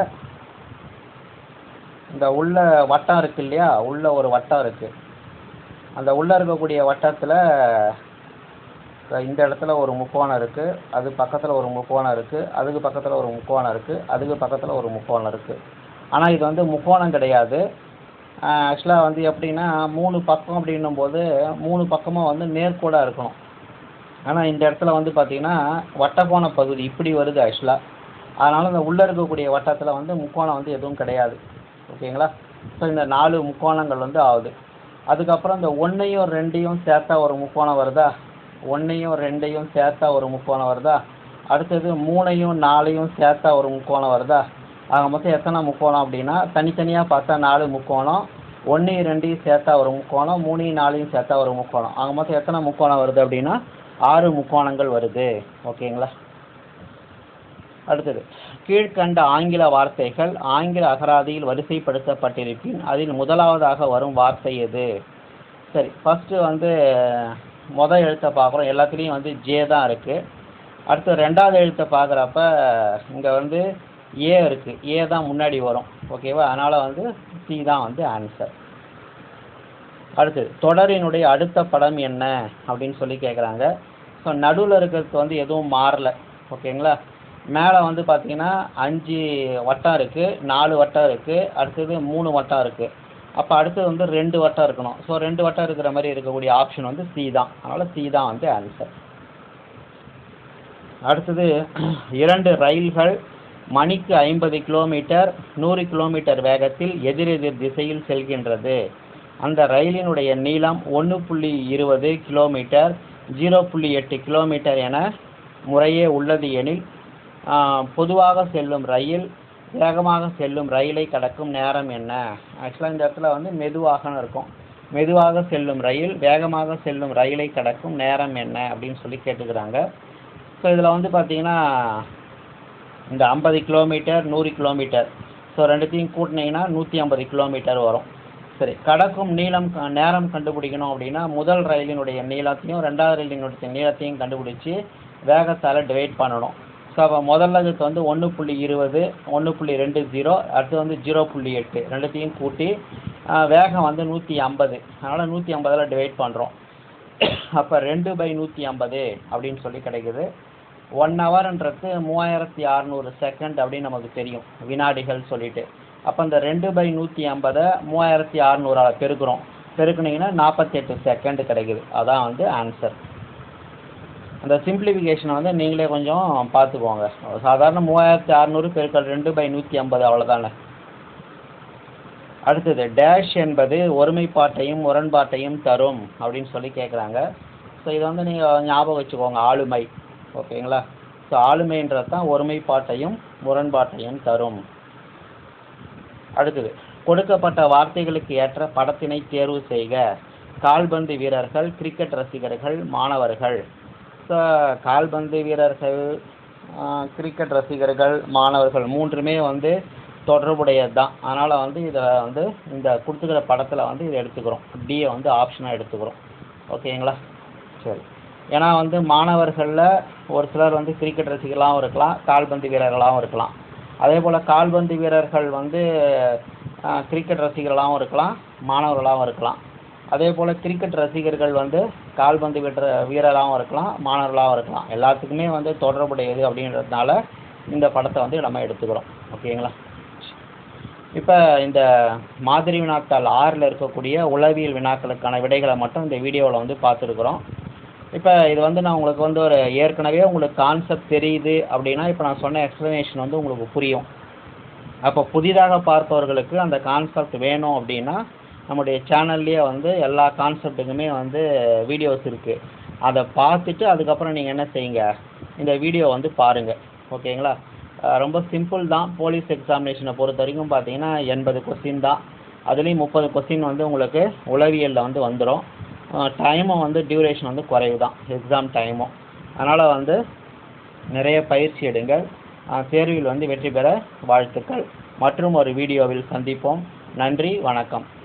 Speaker 1: இந்த உள்ள வட்டம் இருக்கு இல்லையா உள்ள ஒரு வட்டம் இருக்கு அந்த உள்ளே இருக்கக்கூடிய வட்டத்தில் இந்த இடத்துல ஒரு முக்கோணம் இருக்கு அது பக்கத்தில் ஒரு முக்கோணம் இருக்கு அதுக்கு பக்கத்தில் ஒரு முக்கோணம் இருக்கு அதுக்கு பக்கத்தில் ஒரு முக்கோணம் இருக்கு ஆனால் இது வந்து முக்கோணம் கிடையாது ஆக்சுவலாக வந்து எப்படின்னா மூணு பக்கம் அப்படின்னும் போது மூணு பக்கமும் வந்து நேர்கோடாக இருக்கணும் ஆனால் இந்த இடத்துல வந்து பார்த்தீங்கன்னா வட்டக்கோண பகுதி இப்படி வருது ஆக்சுவலாக அதனால் இந்த உள்ளே இருக்கக்கூடிய வட்டத்தில் வந்து முக்கோணம் வந்து எதுவும் கிடையாது ஓகேங்களா ஸோ இந்த நாலு முக்கோணங்கள் வந்து ஆகுது அதுக்கப்புறம் இந்த ஒன்றையும் ரெண்டையும் சேர்த்தா ஒரு முக்கோணம் வருதா ஒன்றையும் ரெண்டையும் சேர்த்தா ஒரு முக்கோணம் வருதா அடுத்தது மூணையும் நாலையும் சேர்த்தா ஒரு முக்கோணம் வருதா ஆக மொத்தம் எத்தனை முக்கோணம் அப்படின்னா தனித்தனியாக பார்த்தா நாலு முக்கோணம் ஒன்றையும் ரெண்டையும் சேர்த்தா ஒரு முக்கோணம் மூணையும் நாலையும் சேர்த்தா ஒரு முக்கோணம் ஆக மொத்தம் எத்தனை முக்கோணம் வருது அப்படின்னா ஆறு முக்கோணங்கள் வருது ஓகேங்களா அடுத்தது கீழ்கண்ட ஆங்கில வார்த்தைகள் ஆங்கில அகராதியில் வரிசைப்படுத்தப்பட்டிருப்பின் அதில் முதலாவதாக வரும் வார்த்தை எது சரி ஃபஸ்ட்டு வந்து முத எழுத்தை பார்க்குறோம் எல்லாத்துலேயும் வந்து ஜே தான் இருக்குது அடுத்து ரெண்டாவது எழுத்தை பார்க்குறப்ப இங்கே வந்து ஏ இருக்குது ஏ தான் முன்னாடி வரும் ஓகேவா அதனால் வந்து சி தான் வந்து ஆன்சர் அடுத்தது தொடரினுடைய அடுத்த படம் என்ன அப்படின்னு சொல்லி கேட்குறாங்க ஸோ நடுவில் இருக்கிறது வந்து எதுவும் மாறல ஓகேங்களா மேலே வந்து பார்த்தீங்கன்னா அஞ்சு வட்டம் இருக்குது நாலு வட்டம் இருக்குது அடுத்தது மூணு வட்டம் இருக்குது அப்போ அடுத்தது வந்து ரெண்டு வட்டம் இருக்கணும் ஸோ ரெண்டு வட்டம் இருக்கிற மாதிரி இருக்கக்கூடிய ஆப்ஷன் வந்து சி தான் அதனால் சி தான் வந்து ஆன்சர் அடுத்தது இரண்டு ரயில்கள் மணிக்கு ஐம்பது கிலோமீட்டர் நூறு கிலோமீட்டர் வேகத்தில் எதிரெதிர் திசையில் செல்கின்றது அந்த ரயிலினுடைய நீளம் ஒன்று புள்ளி இருபது கிலோமீட்டர் ஜீரோ புள்ளி எட்டு கிலோமீட்டர் என முறையே உள்ளது எனில் ஆ, பொதுவாக செல்லும் ரயில் வேகமாக செல்லும் ரயிலை கடக்கும் நேரம் என்ன ஆக்சுவலாக இந்த இடத்துல வந்து மெதுவாகன்னு இருக்கும் மெதுவாக செல்லும் ரயில் வேகமாக செல்லும் ரயிலை கடக்கும் நேரம் என்ன அப்படின்னு சொல்லி கேட்டுக்கிறாங்க ஸோ இதில் வந்து பார்த்தீங்கன்னா இந்த ஐம்பது கிலோமீட்டர் நூறு கிலோமீட்டர் ஸோ ரெண்டுத்தையும் கூட்டினீங்கன்னா நூற்றி ஐம்பது கிலோமீட்டர் வரும் சரி கடக்கும் நீளம் க- நேரம் கண்டுபிடிக்கணும் அப்படின்னா முதல் ரயிலினுடைய நீளத்தையும் ரெண்டாவது ரயிலினுடைய நீளத்தையும் கண்டுபிடிச்சி வேகத்தால் டிவைட் பண்ணணும் ஸோ அப்போ முதல்ல இதுக்கு வந்து ஒன்று புள்ளி இருபது ஒன்று புள்ளி ரெண்டு ஜீரோ அடுத்து வந்து ஜீரோ புள்ளி எட்டு ரெண்டுத்தையும் கூட்டி ஆ, வேகம் வந்து நூற்றி ஐம்பது அதனால் நூற்றி ஐம்பதில் டிவைட் பண்ணுறோம் அப்போ ரெண்டு பை நூற்றி ஐம்பது அப்படின்னு சொல்லி கிடைக்குது ஒன் ஹவர்ன்றது மூவாயிரத்தி அறநூறு செகண்ட் அப்படின்னு நமக்கு தெரியும் வினாடிகள் சொல்லிட்டு அப்போ இந்த ரெண்டு பை நூற்றி ஐம்பதை மூவாயிரத்தி அறநூறால் பெருக்குறோம் பெருக்குனீங்கன்னா நாற்பத்தெட்டு செகண்ட் கிடைக்குது அதான் வந்து ஆன்சர் அந்த சிம்பிளிஃபிகேஷனை வந்து நீங்களே கொஞ்சம் பார்த்துக்கோங்க சாதாரண மூவாயிரத்தி அறநூறு பெருக்கல் ரெண்டு பை நூற்றி ஐம்பது அவ்வளோதானே அடுத்தது டேஷ் என்பது ஒருமைப்பாட்டையும் முரண்பாட்டையும் தரும் அப்படின்னு சொல்லி கேட்குறாங்க ஸோ இதை வந்து நீங்கள் ஞாபகம் வச்சுக்கோங்க ஆளுமை ஓகேங்களா ஸோ ஆளுமைன்றது தான் ஒருமைப்பாட்டையும் முரண்பாட்டையும் தரும் அடுத்தது கொடுக்கப்பட்ட வார்த்தைகளுக்கு ஏற்ற படத்தினை தேர்வு செய்க கால்பந்து வீரர்கள் கிரிக்கெட் ரசிகர்கள் மாணவர்கள் ஸோ கால்பந்து வீரர்கள் ஆஹ், கிரிக்கெட் ரசிகர்கள் மாணவர்கள் மூன்றுமே வந்து தொடர்புடையது தான் அதனால் வந்து இதை வந்து இந்த கொடுத்துக்கிற படத்தில் வந்து இதை எடுத்துக்கிறோம் டியை வந்து ஆப்ஷனாக எடுத்துக்கிறோம் ஓகேங்களா சரி ஏன்னா வந்து மாணவர்களில் ஒரு சிலர் வந்து கிரிக்கெட் ரசிகர்களாகவும் இருக்கலாம் கால்பந்து வீரர்களாகவும் இருக்கலாம் அதே போல் கால்பந்து வீரர்கள் வந்து ஆஹ், கிரிக்கெட் ரசிகர்களாகவும் இருக்கலாம் மாணவர்களாகவும் இருக்கலாம் அதே போல் கிரிக்கெட் ரசிகர்கள் வந்து கால்பந்து வீர வீரராகவும் இருக்கலாம் மாணவர்களாகவும் இருக்கலாம் எல்லாத்துக்குமே வந்து தொடர்புடையது அப்படின்றதுனால இந்த படத்தை வந்து நம்ம எடுத்துக்கிறோம் ஓகேங்களா இப்போ இந்த மாதிரி வினாத்தாள் ஆறில் இருக்கக்கூடிய உளவியல் வினாக்களுக்கான விடைகளை மட்டும் இந்த வீடியோவில் வந்து பார்த்துருக்குறோம் இப்போ இது வந்து நான் உங்களுக்கு வந்து ஒரு ஏற்கனவே உங்களுக்கு கான்செப்ட் தெரியுது அப்படின்னா இப்போ நான் சொன்ன எக்ஸ்ப்ளனேஷன் வந்து உங்களுக்கு புரியும் அப்போ புதிதாக பார்ப்பவர்களுக்கு அந்த கான்செப்ட் வேணும் அப்படின்னா நம்முடைய சேனல்லையே வந்து எல்லா கான்செப்ட்டுக்குமே வந்து வீடியோஸ் இருக்குது அதை பார்த்துட்டு அதுக்கப்புறம் நீங்கள் என்ன செய்யுங்க இந்த வீடியோ வந்து பாருங்கள் ஓகேங்களா அஹ் ரொம்ப சிம்பிள் தான் போலீஸ் எக்ஸாமினேஷனை பொறுத்த வரைக்கும் பார்த்தீங்கன்னா எண்பது கொஸ்டின் தான் அதுலேயும் முப்பது கொஸ்டின் வந்து உங்களுக்கு உளவியலில் வந்து வந்துடும் டைமும் வந்து டியூரேஷன் வந்து குறைவு தான் எக்ஸாம் டைமும் அதனால் வந்து நிறைய பயிற்சி எடுங்கள் அஹ் தேர்வில் வந்து வெற்றி பெற வாழ்த்துக்கள் மற்றும் ஒரு வீடியோவில் சந்திப்போம் நன்றி வணக்கம்